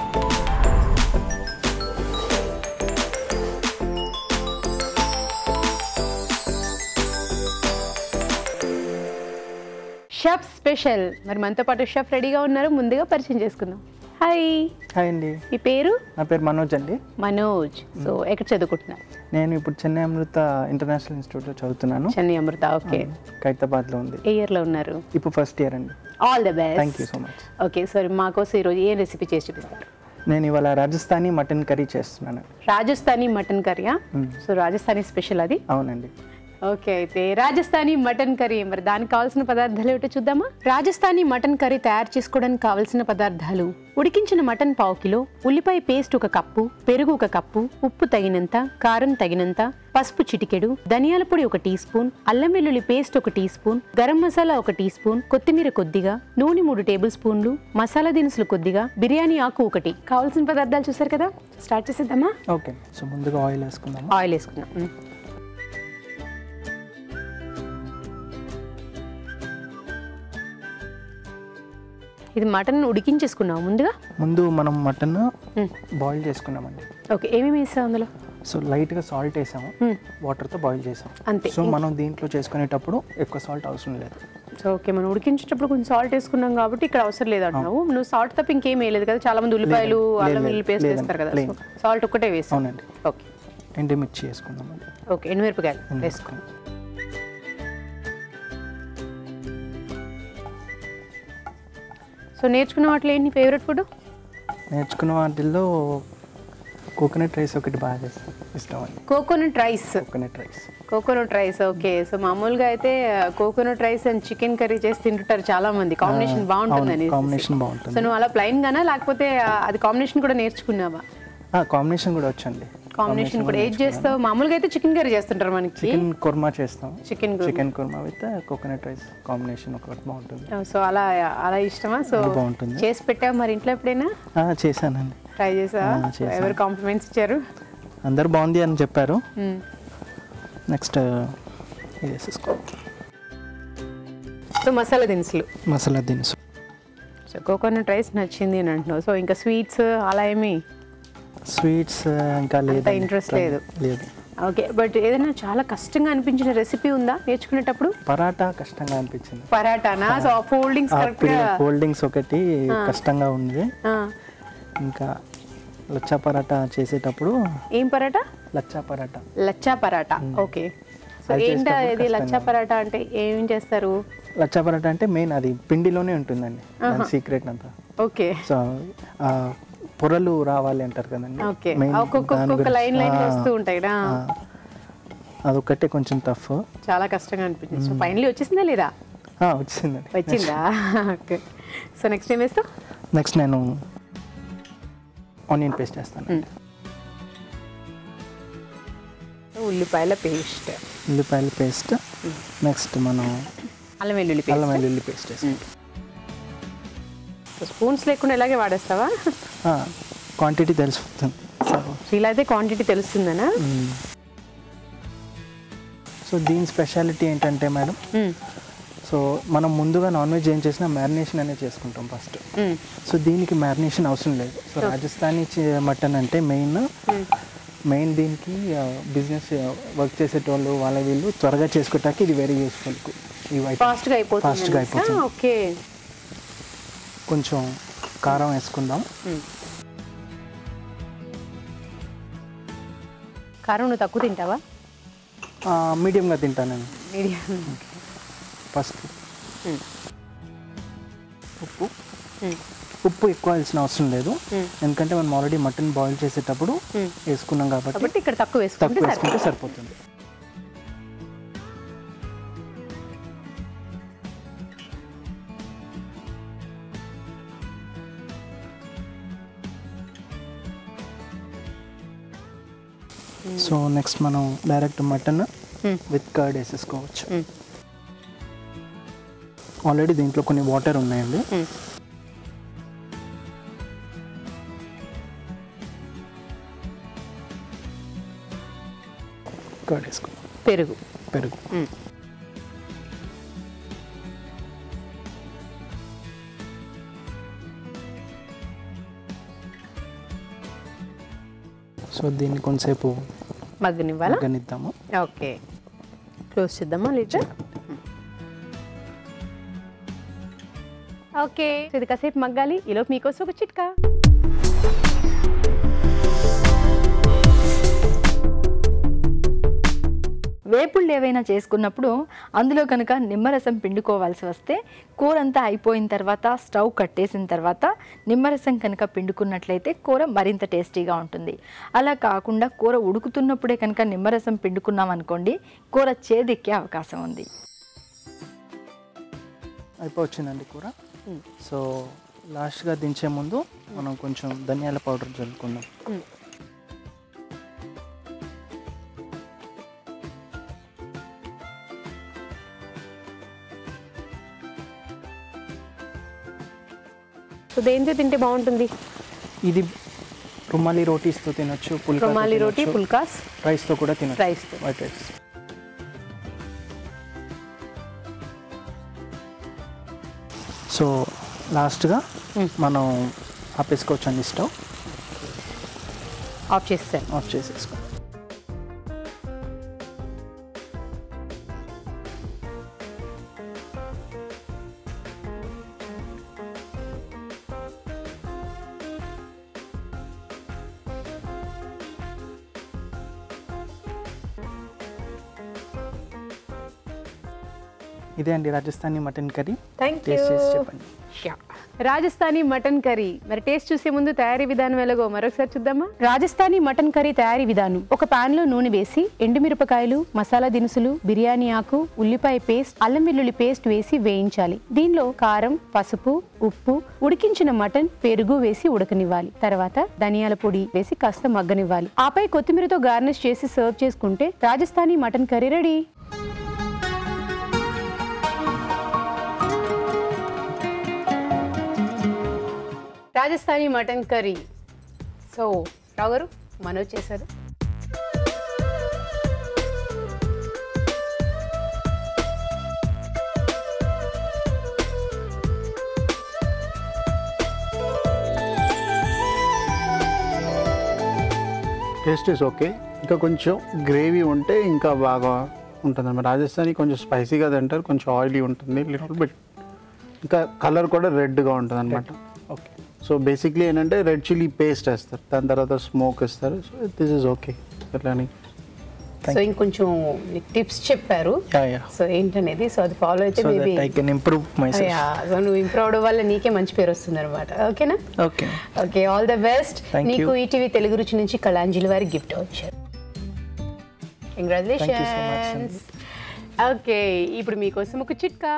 Speaker 1: షెఫ్ స్పెషల్ మరి మనతో పాటు షెఫ్ రెడీగా ఉన్నారు ముందుగా పరిచయం చేసుకుందాం హాయ్
Speaker 6: హాయ్ అండి
Speaker 1: మీ పేరు
Speaker 6: నా పేరు మనోజ్ అండి
Speaker 1: మనోజ్ సో ఎక్కడ చదువుకుంటున్నారు
Speaker 6: నేను ఇప్పుడు చెన్నై అమృత ఇంటర్నేషనల్ ఇన్స్టిట్యూట్లో చదువుతున్నాను
Speaker 1: చెన్నై అమృత ఓకే
Speaker 6: ఖైరతాబాద్లో ఉంది
Speaker 1: ఏ ఇయర్ లో ఉన్నారు
Speaker 6: ఇప్పుడు ఫస్ట్ ఇయర్ అండి
Speaker 1: all the
Speaker 6: thank you
Speaker 1: best
Speaker 6: so much
Speaker 1: okay సరే మాకోసం ఈరోజు ఏ రెసిపీ చేసి చూపిస్తారు
Speaker 6: నేను ఇవాళ రాజస్థానీ మటన్ కర్రీ చేస్తున్నాను
Speaker 1: రాజస్థానీ మటన్ కర్రీయా
Speaker 6: Mm.
Speaker 1: సో రాజస్థానీ స్పెషల్ అది
Speaker 6: అవునండి
Speaker 1: ఓకే అయితే రాజస్థానీ మటన్ కర్రీ మరి దానికి కావాల్సిన పదార్థాలు ఏమిటో చూద్దామా రాజస్థానీ మటన్ కర్రీ తయారు చేసుకోవడానికి కావాల్సిన పదార్థాలు ఉడికించిన మటన్ పావు కిలో ఉల్లిపాయ పేస్ట్ ఒక కప్పు పెరుగు ఒక కప్పు ఉప్పు తగినంత కారం తగినంత పసుపు చిటికెడు ధనియాల పొడి ఒక టీ స్పూన్ అల్లం వెల్లుల్లి పేస్ట్ ఒక టీ స్పూన్ గరం మసాలా ఒక టీ స్పూన్ కొత్తిమీర కొద్దిగా నూనె మూడు టేబుల్ స్పూన్లు మసాలా దినుసులు కొద్దిగా బిర్యానీ ఆకు ఒకటి కావాల్సిన పదార్థాలు చూసారు కదా స్టార్ట్ చేసేద్దామా
Speaker 6: ఓకే సో ముందుగా ఆయిల్ వేసుకుందాము
Speaker 1: ఆయిల్ వేసుకుందాం మ్. ఇది మటన్ ఉడికించేసుకున్నావు ముందుగా
Speaker 6: ముందు మనం మటన్
Speaker 1: మ్.
Speaker 6: బాయిల్ చేసుకున్నామండి
Speaker 1: ఓకే ఏమేమి వేసావు అందులో
Speaker 6: సో లైట్గా సాల్ట్ వేసాము
Speaker 1: మ్.
Speaker 6: వాటర్తో బాయిల్ చేసాం
Speaker 1: అంతే.
Speaker 6: సో మనం దీంట్లో చేసుకునేటప్పుడు ఎక్కువ సాల్ట్ అవసరం లేదు
Speaker 1: సో ఓకే మనం ఉడికించేటప్పుడు కొంచెం సాల్ట్ వేసుకున్నాం కాబట్టి ఇక్కడ అవసరం లేదు అంటున్నావు నువ్వు సాల్ట్ తప్ప ఇంకేం వేయలేదు కదా చాలా మంది ఉల్లిపాయలు
Speaker 6: లేదు,
Speaker 1: అల్లం
Speaker 6: లేదు,
Speaker 1: వెల్లుల్లి పేస్ట్
Speaker 6: లేదండి,
Speaker 1: వేస్తారు కదా
Speaker 6: లేదు.
Speaker 1: సాల్ట్ ఒక్కటే వేసాం
Speaker 6: అవునండి
Speaker 1: ఓకే
Speaker 6: ఎండుమిర్చి వేసుకుందామండి
Speaker 1: ఓకే ఎండుమిరపకాయలు వేసుకో
Speaker 6: వేసుకుని
Speaker 1: సో నేర్చుకున్న వాటిలో ఏంటి ఫేవరెట్ ఫుడ్
Speaker 6: నేర్చుకున్న వాటిల్లో కోకోనట్ రైస్ ఒకటి బాగా చేస్తాం ఇష్టం అండి
Speaker 1: coconut rice
Speaker 6: coconut rice
Speaker 1: coconut rice okay so మామూలుగా అయితే coconut rice and chicken curry చేసి తింటుంటారు చాలా మంది కాంబినేషన్ బాగుంటుందని
Speaker 6: కాంబినేషన్ బాగుంటుంది
Speaker 1: సో నువ్వు అలా ప్లైన్ గానా లేకపోతే ఆ, అది కాంబినేషన్ కూడా నేర్చుకున్నావా
Speaker 6: కాంబినేషన్ కూడా వచ్చండి
Speaker 1: కాంబినేషన్ కూడా ఏది చేస్తావు మామూలుగా అయితే చికెన్ కర్రీ చేస్తుంటారు మనకి
Speaker 6: చికెన్ కుర్మా చేస్తాం
Speaker 1: chicken
Speaker 6: chicken kurma with coconut rice combination ఒకటి బాగుంటుంది
Speaker 1: సో అలా అలా ఇష్టమా సో
Speaker 6: అది బాగుంటుంది.
Speaker 1: చేసి పెట్టావు మరి ఇంట్లో ఎప్పుడైనా
Speaker 6: ఆ, చేశానండి
Speaker 1: ట్రై చేసావా
Speaker 6: ఆ, చేశాను.
Speaker 1: ఎవరు కాంప్లిమెంట్స్ ఇచ్చారు
Speaker 6: అందరు బాగుంది అని చెప్పారు
Speaker 1: మ్మ్.
Speaker 6: నెక్స్ట్ ఇది వేసేసుకోవాలి
Speaker 1: సో మసాలా దినుసులు
Speaker 6: మసాలా దినుసు
Speaker 1: సో కోకోనట్ రైస్ నచ్చింది అని అంటున్నావు సో ఇంకా స్వీట్స్ అలా ఏమి
Speaker 6: స్వీట్స్ ఇంకా లేదు
Speaker 1: interest లేదు.
Speaker 6: లేదు
Speaker 1: ఓకే బట్ ఏదైనా చాలా కష్టంగా అనిపించిన రెసిపీ ఉందా నేర్చుకునేటప్పుడు
Speaker 6: పరాటా కష్టంగా అనిపించింది
Speaker 1: పరాటానా సో ఫోల్డింగ్స్
Speaker 6: ఆ
Speaker 1: కరెక్ట్ గా
Speaker 6: హోల్డింగ్స్ ఒకటి కష్టంగా ఉంది
Speaker 1: ఆ,
Speaker 6: ఇంకా లచ్చా పరాటా చేసేటప్పుడు
Speaker 1: ఏం పరాటా
Speaker 6: లచ్చా పరాటా
Speaker 1: లచ్చా పరాటా ఓకే సో
Speaker 6: అది
Speaker 1: ఏంటా
Speaker 6: చేసేటప్పుడు
Speaker 1: ఇది లచ్చా
Speaker 6: కష్టంగా
Speaker 1: పరాటా అంటే ఏం చేస్తారు
Speaker 6: లచ్చా పరాటా అంటే మెయిన్ అది పిండిలోనే ఉంటుందండి దాని సీక్రెట్ అంతా
Speaker 1: ఓకే
Speaker 6: సో ఆ పొరలు రావాలి అంటారు కదండి
Speaker 1: ఓకే
Speaker 6: Main
Speaker 1: ఒక్కొక్క
Speaker 6: దాని
Speaker 1: ఒక్కొక్క
Speaker 6: గురించి.
Speaker 1: లైన్ లైన్
Speaker 6: ఆ,
Speaker 1: వస్తూ ఉంటాయి నా
Speaker 6: ఆ. అదొక్కటే కొంచెం టఫ్
Speaker 1: చాలా కష్టంగా అనిపించింది సో ఫైనలీ వచ్చేసిందా లేదా
Speaker 6: వచ్చిందండి
Speaker 1: వచ్చిందా ఓకే సో నెక్స్ట్ ఏం వేస్తావు
Speaker 6: నెక్స్ట్ నేను ఆనియన్ పేస్ట్ వేస్తాను
Speaker 1: ఉల్లిపాయల పేస్ట్
Speaker 6: ఉల్లిపాయల పేస్ట్ నెక్స్ట్ మనం
Speaker 1: అల్లం వెల్లుల్లి
Speaker 6: అల్లం
Speaker 1: పేస్ట్
Speaker 6: వెల్లుల్లి పేస్ట్ వేస్తాం
Speaker 1: స్పూన్స్ లేకుండా ఇలాగే వాడేస్తావా
Speaker 6: క్వాంటిటీ తెలిసిపోతుంది సో
Speaker 1: సో ఇలా అయితే క్వాంటిటీ తెలుస్తుందనా
Speaker 6: సో దీని స్పెషాలిటీ ఏంటంటే మేడం
Speaker 1: మ్మ్.
Speaker 6: సో మనం ముందుగా నాన్ వెజ్ ఏం చేసినా మ్యారినేషన్ అనేది చేసుకుంటాం ఫస్ట్
Speaker 1: మ్మ్.
Speaker 6: సో దీనికి మ్యారినేషన్ అవసరం లేదు సో రాజస్థానీ చి- మటన్ అంటే మెయిన్ మెయిన్ దీనికి బిజినెస్ వర్క్ చేసేటోళ్ళు వాళ్ళ వీళ్ళు త్వరగా చేసుకోవటానికి ఇది వెరీ యూస్ఫుల్ ఈ వైట్
Speaker 1: ఫాస్ట్గా అయిపోతుంది
Speaker 6: ఫాస్ట్గా
Speaker 1: అనేసా?
Speaker 6: అయిపోతుంది
Speaker 1: ఓకే
Speaker 6: కొంచెం కారం వేసుకుందాం
Speaker 1: మ్మ్. కారం నువ్వు తక్కువ తింటావా
Speaker 6: మీడియంగా తింటాను
Speaker 1: మీడియం
Speaker 6: పసుపు
Speaker 1: మ్మ్.
Speaker 6: ఉప్పు
Speaker 1: మ్మ్.
Speaker 6: ఉప్పు ఎక్కువ వేయాల్సిన అవసరం లేదు
Speaker 1: మ్మ్.
Speaker 6: ఎందుకంటే మనం ఆల్రెడీ మటన్ బాయిల్ చేసేటప్పుడు
Speaker 1: మ్మ్.
Speaker 6: వేసుకున్నాం కాబట్టి
Speaker 1: కాబట్టి ఇక్కడ తక్కువ వేసుకుంటే
Speaker 6: తక్కువ
Speaker 1: సరే
Speaker 6: వేసుకుంటే సరిపోతుంది సో నెక్స్ట్ మనం డైరెక్ట్ మటన్
Speaker 1: మ్మ్.
Speaker 6: విత్ కర్డ్ వేసేసుకోవచ్చు
Speaker 1: మ్మ్.
Speaker 6: ఆల్రెడీ దీంట్లో కొన్ని వాటర్ ఉన్నాయండి
Speaker 1: మ్మ్.
Speaker 6: కర్డ్ వేసుకుందాం
Speaker 1: పెరుగు
Speaker 6: పెరుగు
Speaker 1: మ్మ్.
Speaker 6: సో దీన్ని కొంతసేపు
Speaker 1: మగ్గనివ్వాలా
Speaker 6: మగ్గనిద్దాము
Speaker 1: ఓకే క్లోజ్ చేద్దామా లీటర్ ఓకే సో ఇది కాసేపు మగ్గాలి ఈలోపు మీకోసం ఒక చిట్కా
Speaker 3: వేపుళ్ళు ఏవైనా చేసుకున్నప్పుడు అందులో కనుక నిమ్మరసం పిండుకోవాల్సి వస్తే కూర అంతా అయిపోయిన తర్వాత స్టవ్ కట్టేసిన తర్వాత నిమ్మరసం కనుక పిండుకున్నట్లయితే కూర మరింత టేస్టీగా ఉంటుంది అలా కాకుండా కూర ఉడుకుతున్నప్పుడే కనుక నిమ్మరసం పిండుకున్నాం అనుకోండి కూర చేదెక్కే అవకాశం ఉంది
Speaker 6: అయిపోవచ్చిందండి కూర సో లాస్ట్గా దించే ముందు మనం కొంచెం ధనియాల పౌడర్ జల్లుకుందాం
Speaker 1: సో దేంతో తింటే బాగుంటుంది
Speaker 6: ఇది రుమాలి రోటీస్తో తినొచ్చు పుల్కా
Speaker 1: రుమాలి రోటీ పుల్కాస్
Speaker 6: రైస్తో కూడా తినొచ్చు
Speaker 1: రైస్తో.
Speaker 6: వైట్ రైస్ సో లాస్ట్గా మనం ఆపేసుకోవచ్చండి స్టవ్
Speaker 1: ఆఫ్ చేస్తాను
Speaker 6: ఆఫ్ చేసేసుకో ఇదే అండి Rajasthani mutton curry
Speaker 1: thank
Speaker 6: taste చేసి
Speaker 1: యూ
Speaker 6: చెప్పండి
Speaker 1: రాజస్థానీ మటన్ కర్రీ మరి టేస్ట్ చూసే ముందు తయారీ విధానం ఎలాగో మరొకసారి చూద్దామా రాజస్థానీ మటన్ కర్రీ తయారీ విధానం ఒక పాన్ లో నూనె వేసి ఎండుమిరపకాయలు మసాలా దినుసులు బిర్యానీ ఆకు ఉల్లిపాయ పేస్ట్ అల్లం వెల్లుల్లి పేస్ట్ వేసి వేయించాలి దీనిలో కారం పసుపు ఉప్పు ఉడికించిన మటన్ పెరుగు వేసి ఉడకనివ్వాలి తర్వాత ధనియాల పొడి వేసి కాస్త మగ్గనివ్వాలి ఆపై కొత్తిమీరతో గార్నిష్ చేసి సర్వ్ చేసుకుంటే Rajasthani mutton curry ready Rajasthani mutton curry so Rao గారు మనోజ్ చేశారు
Speaker 2: టేస్ట్ ఇస్ ఓకే ఇంకా కొంచెం గ్రేవీ ఉంటే ఇంకా బాగా ఉంటుంది అన్నమాట రాజస్థానీ కొంచెం స్పైసీగా తింటారు కొంచెం ఆయిలీ ఉంటుంది లిటిల్ బిట్ ఇంకా కలర్ కూడా రెడ్గా ఉంటుంది అనమాట
Speaker 6: ఓకే
Speaker 2: సో బేసిక్లీ ఏంటంటే రెడ్ చిల్లీ పేస్ట్ వేస్తారు దాని తర్వాత స్మోక్ ఇస్తారు సో దిస్ ఇస్ ఓకే అట్లని
Speaker 1: సో ఇంకొంచెం మీకు టిప్స్ చెప్పారు
Speaker 6: యా యా
Speaker 1: సో ఏంటనేది సో అది ఫాలో అయితే
Speaker 6: so
Speaker 1: maybe
Speaker 6: that I can improve my self
Speaker 1: so నువ్వు ఇంప్రూవ్ అవడం వల్ల నీకే మంచి పేరు వస్తుంది అనమాట ఓకేనా
Speaker 6: okay
Speaker 1: okay all the best
Speaker 6: Thank
Speaker 1: నీకు
Speaker 6: you.
Speaker 1: ఈటీవీ తెలుగు రుచి నుంచి కళాంజలి వారి గిఫ్ట్ వచ్చారు
Speaker 6: Thank you so much,
Speaker 1: congratulations okay ఇప్పుడు మీకోసం ఒక చిట్కా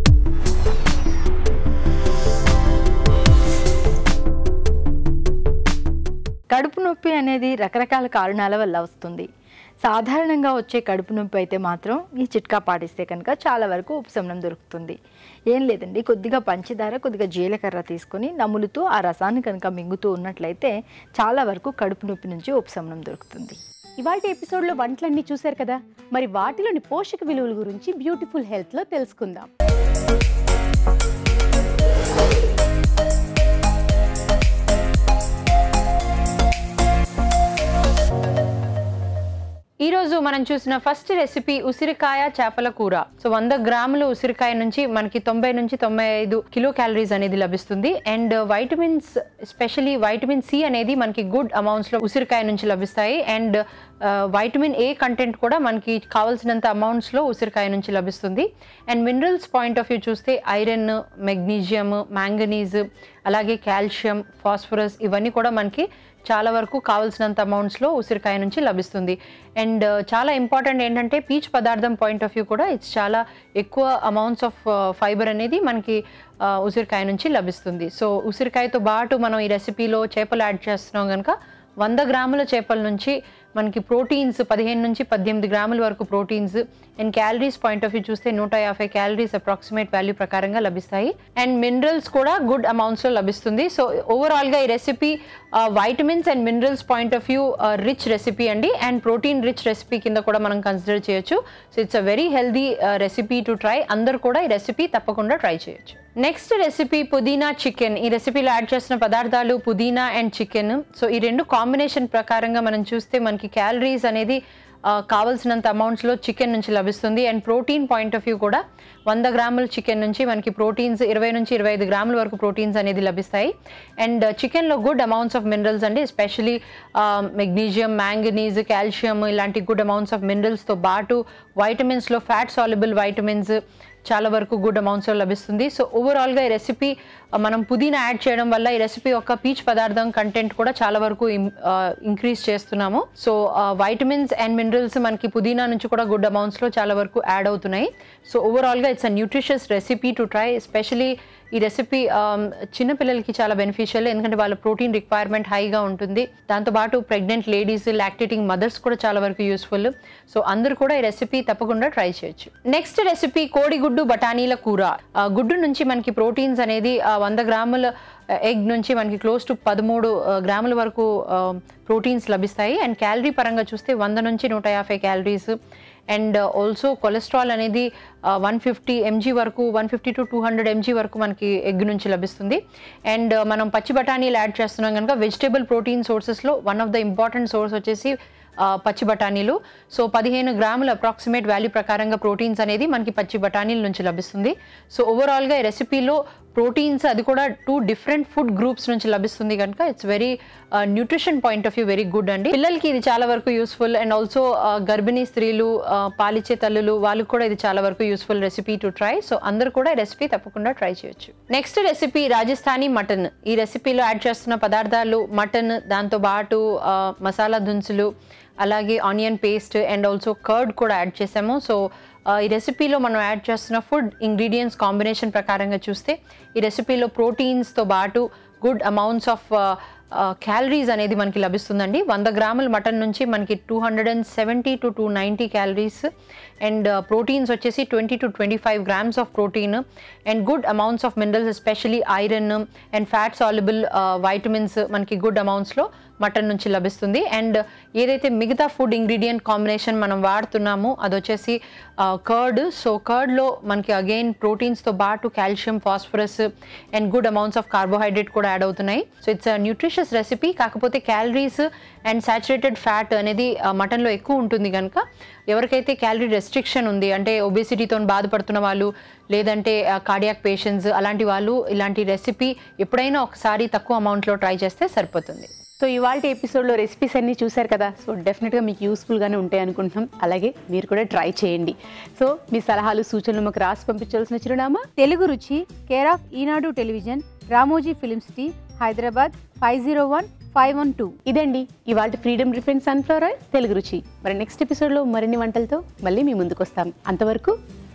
Speaker 3: కడుపు నొప్పి అనేది రకరకాల కారణాల వల్ల వస్తుంది సాధారణంగా వచ్చే కడుపు నొప్పి అయితే మాత్రం ఈ చిట్కా పాటిస్తే కనుక చాలా వరకు ఉపశమనం దొరుకుతుంది ఏం లేదండి కొద్దిగా పంచదార కొద్దిగా జీలకర్ర తీసుకొని నములుతూ ఆ రసాన్ని కనుక మింగుతూ ఉన్నట్లయితే చాలా వరకు కడుపు నొప్పి నుంచి ఉపశమనం దొరుకుతుంది
Speaker 1: ఇవాళ ఎపిసోడ్లో వంటలన్నీ చూశారు కదా మరి వాటిలోని పోషక విలువల గురించి బ్యూటిఫుల్ హెల్త్లో తెలుసుకుందాం ఈ రోజు మనం చూసిన ఫస్ట్ రెసిపీ ఉసిరికాయ చేపల కూర సో వంద గ్రాముల ఉసిరికాయ నుంచి మనకి తొంభై నుంచి తొంభై ఐదు కిలో క్యాలరీస్ అనేది లభిస్తుంది and vitamins especially vitamin C అనేది మనకి గుడ్ అమౌంట్స్ లో ఉసిరికాయ నుంచి లభిస్తాయి అండ్ వైటమిన్ ఏ కంటెంట్ కూడా మనకి కావాల్సినంత అమౌంట్స్ లో ఉసిరికాయ నుంచి లభిస్తుంది and minerals point of view చూస్తే ఐరన్ మెగ్నీషియం మ్యాంగనీస్ అలాగే కాల్షియం ఫాస్ఫరస్ ఇవన్నీ కూడా మనకి చాలా వరకు కావాల్సినంత అమౌంట్స్లో ఉసిరికాయ నుంచి లభిస్తుంది అండ్ చాలా ఇంపార్టెంట్ ఏంటంటే పీచ్ పదార్థం పాయింట్ ఆఫ్ వ్యూ కూడా ఇట్స్ చాలా ఎక్కువ అమౌంట్స్ ఆఫ్ ఫైబర్ అనేది మనకి ఆ, ఉసిరికాయ నుంచి లభిస్తుంది సో ఉసిరికాయతో పాటు మనం ఈ రెసిపీలో చేపలు యాడ్ చేస్తున్నాం కనుక వంద గ్రాముల చేపల నుంచి మనకి ప్రోటీన్స్ పదిహేను నుంచి పద్దెనిమిది గ్రాముల వరకు proteins and calories point of view చూస్తే నూట యాభై క్యాలరీస్ అప్రాక్సిమేట్ వాల్యూ ప్రకారంగా లభిస్తాయి అండ్ మినరల్స్ కూడా గుడ్ అమౌంట్స్లో లభిస్తుంది సో ఓవరాల్గా ఈ recipe vitamins and minerals point of view rich recipe అండి అండ్ ప్రోటీన్ రిచ్ రెసిపీ కింద కూడా మనం కన్సిడర్ చేయొచ్చు so it's a very healthy recipe to try అందరూ కూడా ఈ రెసిపీ తప్పకుండా ట్రై చేయొచ్చు నెక్స్ట్ రెసిపీ పుదీనా చికెన్ ఈ రెసిపీలో యాడ్ చేసిన పదార్థాలు పుదీనా అండ్ చికెన్ సో ఈ రెండు కాంబినేషన్ ప్రకారంగా మనం చూస్తే మనకి క్యాలరీస్ అనేది
Speaker 7: ఆ, కావాల్సినంత అమౌంట్స్లో చికెన్ నుంచి లభిస్తుంది and protein point of view కూడా వంద గ్రాముల చికెన్ నుంచి మనకి ప్రోటీన్స్ ఇరవై నుంచి ఇరవై ఐదు గ్రాముల వరకు ప్రోటీన్స్ అనేది లభిస్తాయి అండ్ చికెన్లో గుడ్ అమౌంట్స్ ఆఫ్ మినరల్స్ అండి ఎస్పెషలీ మెగ్నీషియం మ్యాంగనీస్ కాల్షియం ఇలాంటి గుడ్ అమౌంట్స్ ఆఫ్ మినరల్స్తో పాటు వైటమిన్స్లో ఫ్యాట్ సాల్యుబుల్ వైటమిన్స్ చాలా వరకు గుడ్ అమౌంట్స్లో లభిస్తుంది సో ఓవరాల్గా ఈ రెసిపీ మనం పుదీనా యాడ్ చేయడం వల్ల ఈ రెసిపీ యొక్క పీచ్ పదార్థం కంటెంట్ కూడా చాలా వరకు ఇంక్రీజ్ చేస్తున్నాము సో వైటమిన్స్ అండ్ మినరల్స్ మనకి పుదీనా నుంచి కూడా గుడ్ అమౌంట్స్లో చాలా వరకు యాడ్ అవుతున్నాయి సో ఓవరాల్గా it's a nutritious recipe to try especially ఈ రెసిపీ చిన్నపిల్లలకి చాలా బెనిఫిషియల్ ఎందుకంటే వాళ్ళ ప్రోటీన్ రిక్వైర్మెంట్ హైగా ఉంటుంది దాంతోపాటు ప్రెగ్నెంట్ లేడీస్ లాక్టేటింగ్ మదర్స్ కూడా చాలా వరకు యూస్ఫుల్ సో అందరూ కూడా ఈ రెసిపీ తప్పకుండా ట్రై చేయొచ్చు నెక్స్ట్ రెసిపీ కోడిగుడ్డు బఠానీల కూర ఆ, గుడ్డు నుంచి మనకి ప్రోటీన్స్ అనేది ఆ, వంద గ్రాముల ఎగ్ నుంచి మనకి క్లోజ్ టు పదమూడు ఆ, గ్రాముల వరకు ప్రోటీన్స్ లభిస్తాయి అండ్ క్యాలరీ పరంగా చూస్తే వంద నుంచి నూట యాభై క్యాలరీస్ అండ్ ఆల్సో కొలెస్ట్రాల్ అనేది వన్ ఫిఫ్టీ ఎంజీ వరకు one fifty to two hundred MG వరకు మనకి ఎగ్ నుంచి లభిస్తుంది అండ్ మనం పచ్చి బఠానీలు యాడ్ చేస్తున్నాం కనుక వెజిటేబుల్ ప్రోటీన్ సోర్సెస్లో one of the important source వచ్చేసి ఆ, పచ్చి బఠానీలు సో పదిహేను గ్రాముల అప్రాక్సిమేట్ వాల్యూ ప్రకారంగా ప్రోటీన్స్ అనేది మనకి పచ్చి బఠానీల నుంచి లభిస్తుంది సో ఓవరాల్గా ఈ రెసిపీలో ప్రోటీన్స్ అది కూడా టూ డిఫరెంట్ ఫుడ్ గ్రూప్స్ నుంచి లభిస్తుంది కనుక it's very nutrition point of view very good అండి పిల్లలకి ఇది చాలా వరకు యూస్ఫుల్ అండ్ ఆల్సో గర్భిణీ స్త్రీలు ఆ, పాలిచ్చే తల్లులు వాళ్ళకి కూడా ఇది చాలా వరకు useful recipe to try so అందరూ కూడా ఈ రెసిపీ తప్పకుండా ట్రై చేయొచ్చు నెక్స్ట్ రెసిపీ రాజస్థానీ మటన్ ఈ రెసిపీలో యాడ్ చేస్తున్న పదార్థాలు మటన్ దాంతో పాటు ఆ, మసాలా దునుసులు అలాగే onion paste and also curd కూడా యాడ్ చేసాము సో ఆ, ఈ రెసిపీలో మనం యాడ్ చేస్తున్న ఫుడ్ ఇంగ్రీడియంట్స్ కాంబినేషన్ ప్రకారంగా చూస్తే ఈ రెసిపీలో ప్రోటీన్స్తో పాటు గుడ్ అమౌంట్స్ ఆఫ్ క్యాలరీస్ అనేది మనకి లభిస్తుందండి వంద గ్రాముల మటన్ నుంచి మనకి two hundred and seventy to two ninety calories and proteins వచ్చేసి twenty to twenty five grams of protein and good amounts of minerals especially iron and fat soluble vitamins మనకి గుడ్ అమౌంట్స్లో మటన్ నుంచి లభిస్తుంది అండ్ ఏదైతే మిగతా ఫుడ్ ఇంగ్రీడియంట్ కాంబినేషన్ మనం వాడుతున్నామో అది వచ్చేసి కర్డ్ సో కర్డ్లో మనకి అగైన్ ప్రోటీన్స్తో పాటు calcium phosphorus and good amounts of carbohydrate కూడా యాడ్ అవుతున్నాయి సో ఇట్స్ న్యూట్రిషియస్ రెసిపీ కాకపోతే క్యాలరీస్ అండ్ సాచురేటెడ్ ఫ్యాట్ అనేది మటన్లో ఎక్కువ ఉంటుంది కనుక ఎవరికైతే క్యాలరీ రెస్ట్రిక్షన్ ఉంది అంటే ఒబేసిటీతో బాధపడుతున్న వాళ్ళు లేదంటే కార్డియాక్ పేషెంట్స్ అలాంటి వాళ్ళు ఇలాంటి రెసిపీ ఎప్పుడైనా ఒకసారి తక్కువ అమౌంట్లో ట్రై చేస్తే సరిపోతుంది
Speaker 1: సో ఇవాళ ఎపిసోడ్లో రెసిపీస్ అన్నీ చూశారు కదా సో డెఫినెట్గా మీకు యూస్ఫుల్గానే ఉంటాయి అనుకుంటున్నాం అలాగే మీరు కూడా ట్రై చేయండి సో మీ సలహాలు సూచనలు మాకు రాసి పంపించాల్సిన చిరునామా
Speaker 8: Telugu Ruchi care of Eenadu television Ramoji film city Hyderabad five zero one five one two
Speaker 1: ఇదండి ఇవాళ freedom reference sunflower oil Telugu Ruchi మరి నెక్స్ట్ ఎపిసోడ్లో మరిన్ని వంటలతో మళ్ళీ మీ ముందుకు వస్తాం అంతవరకు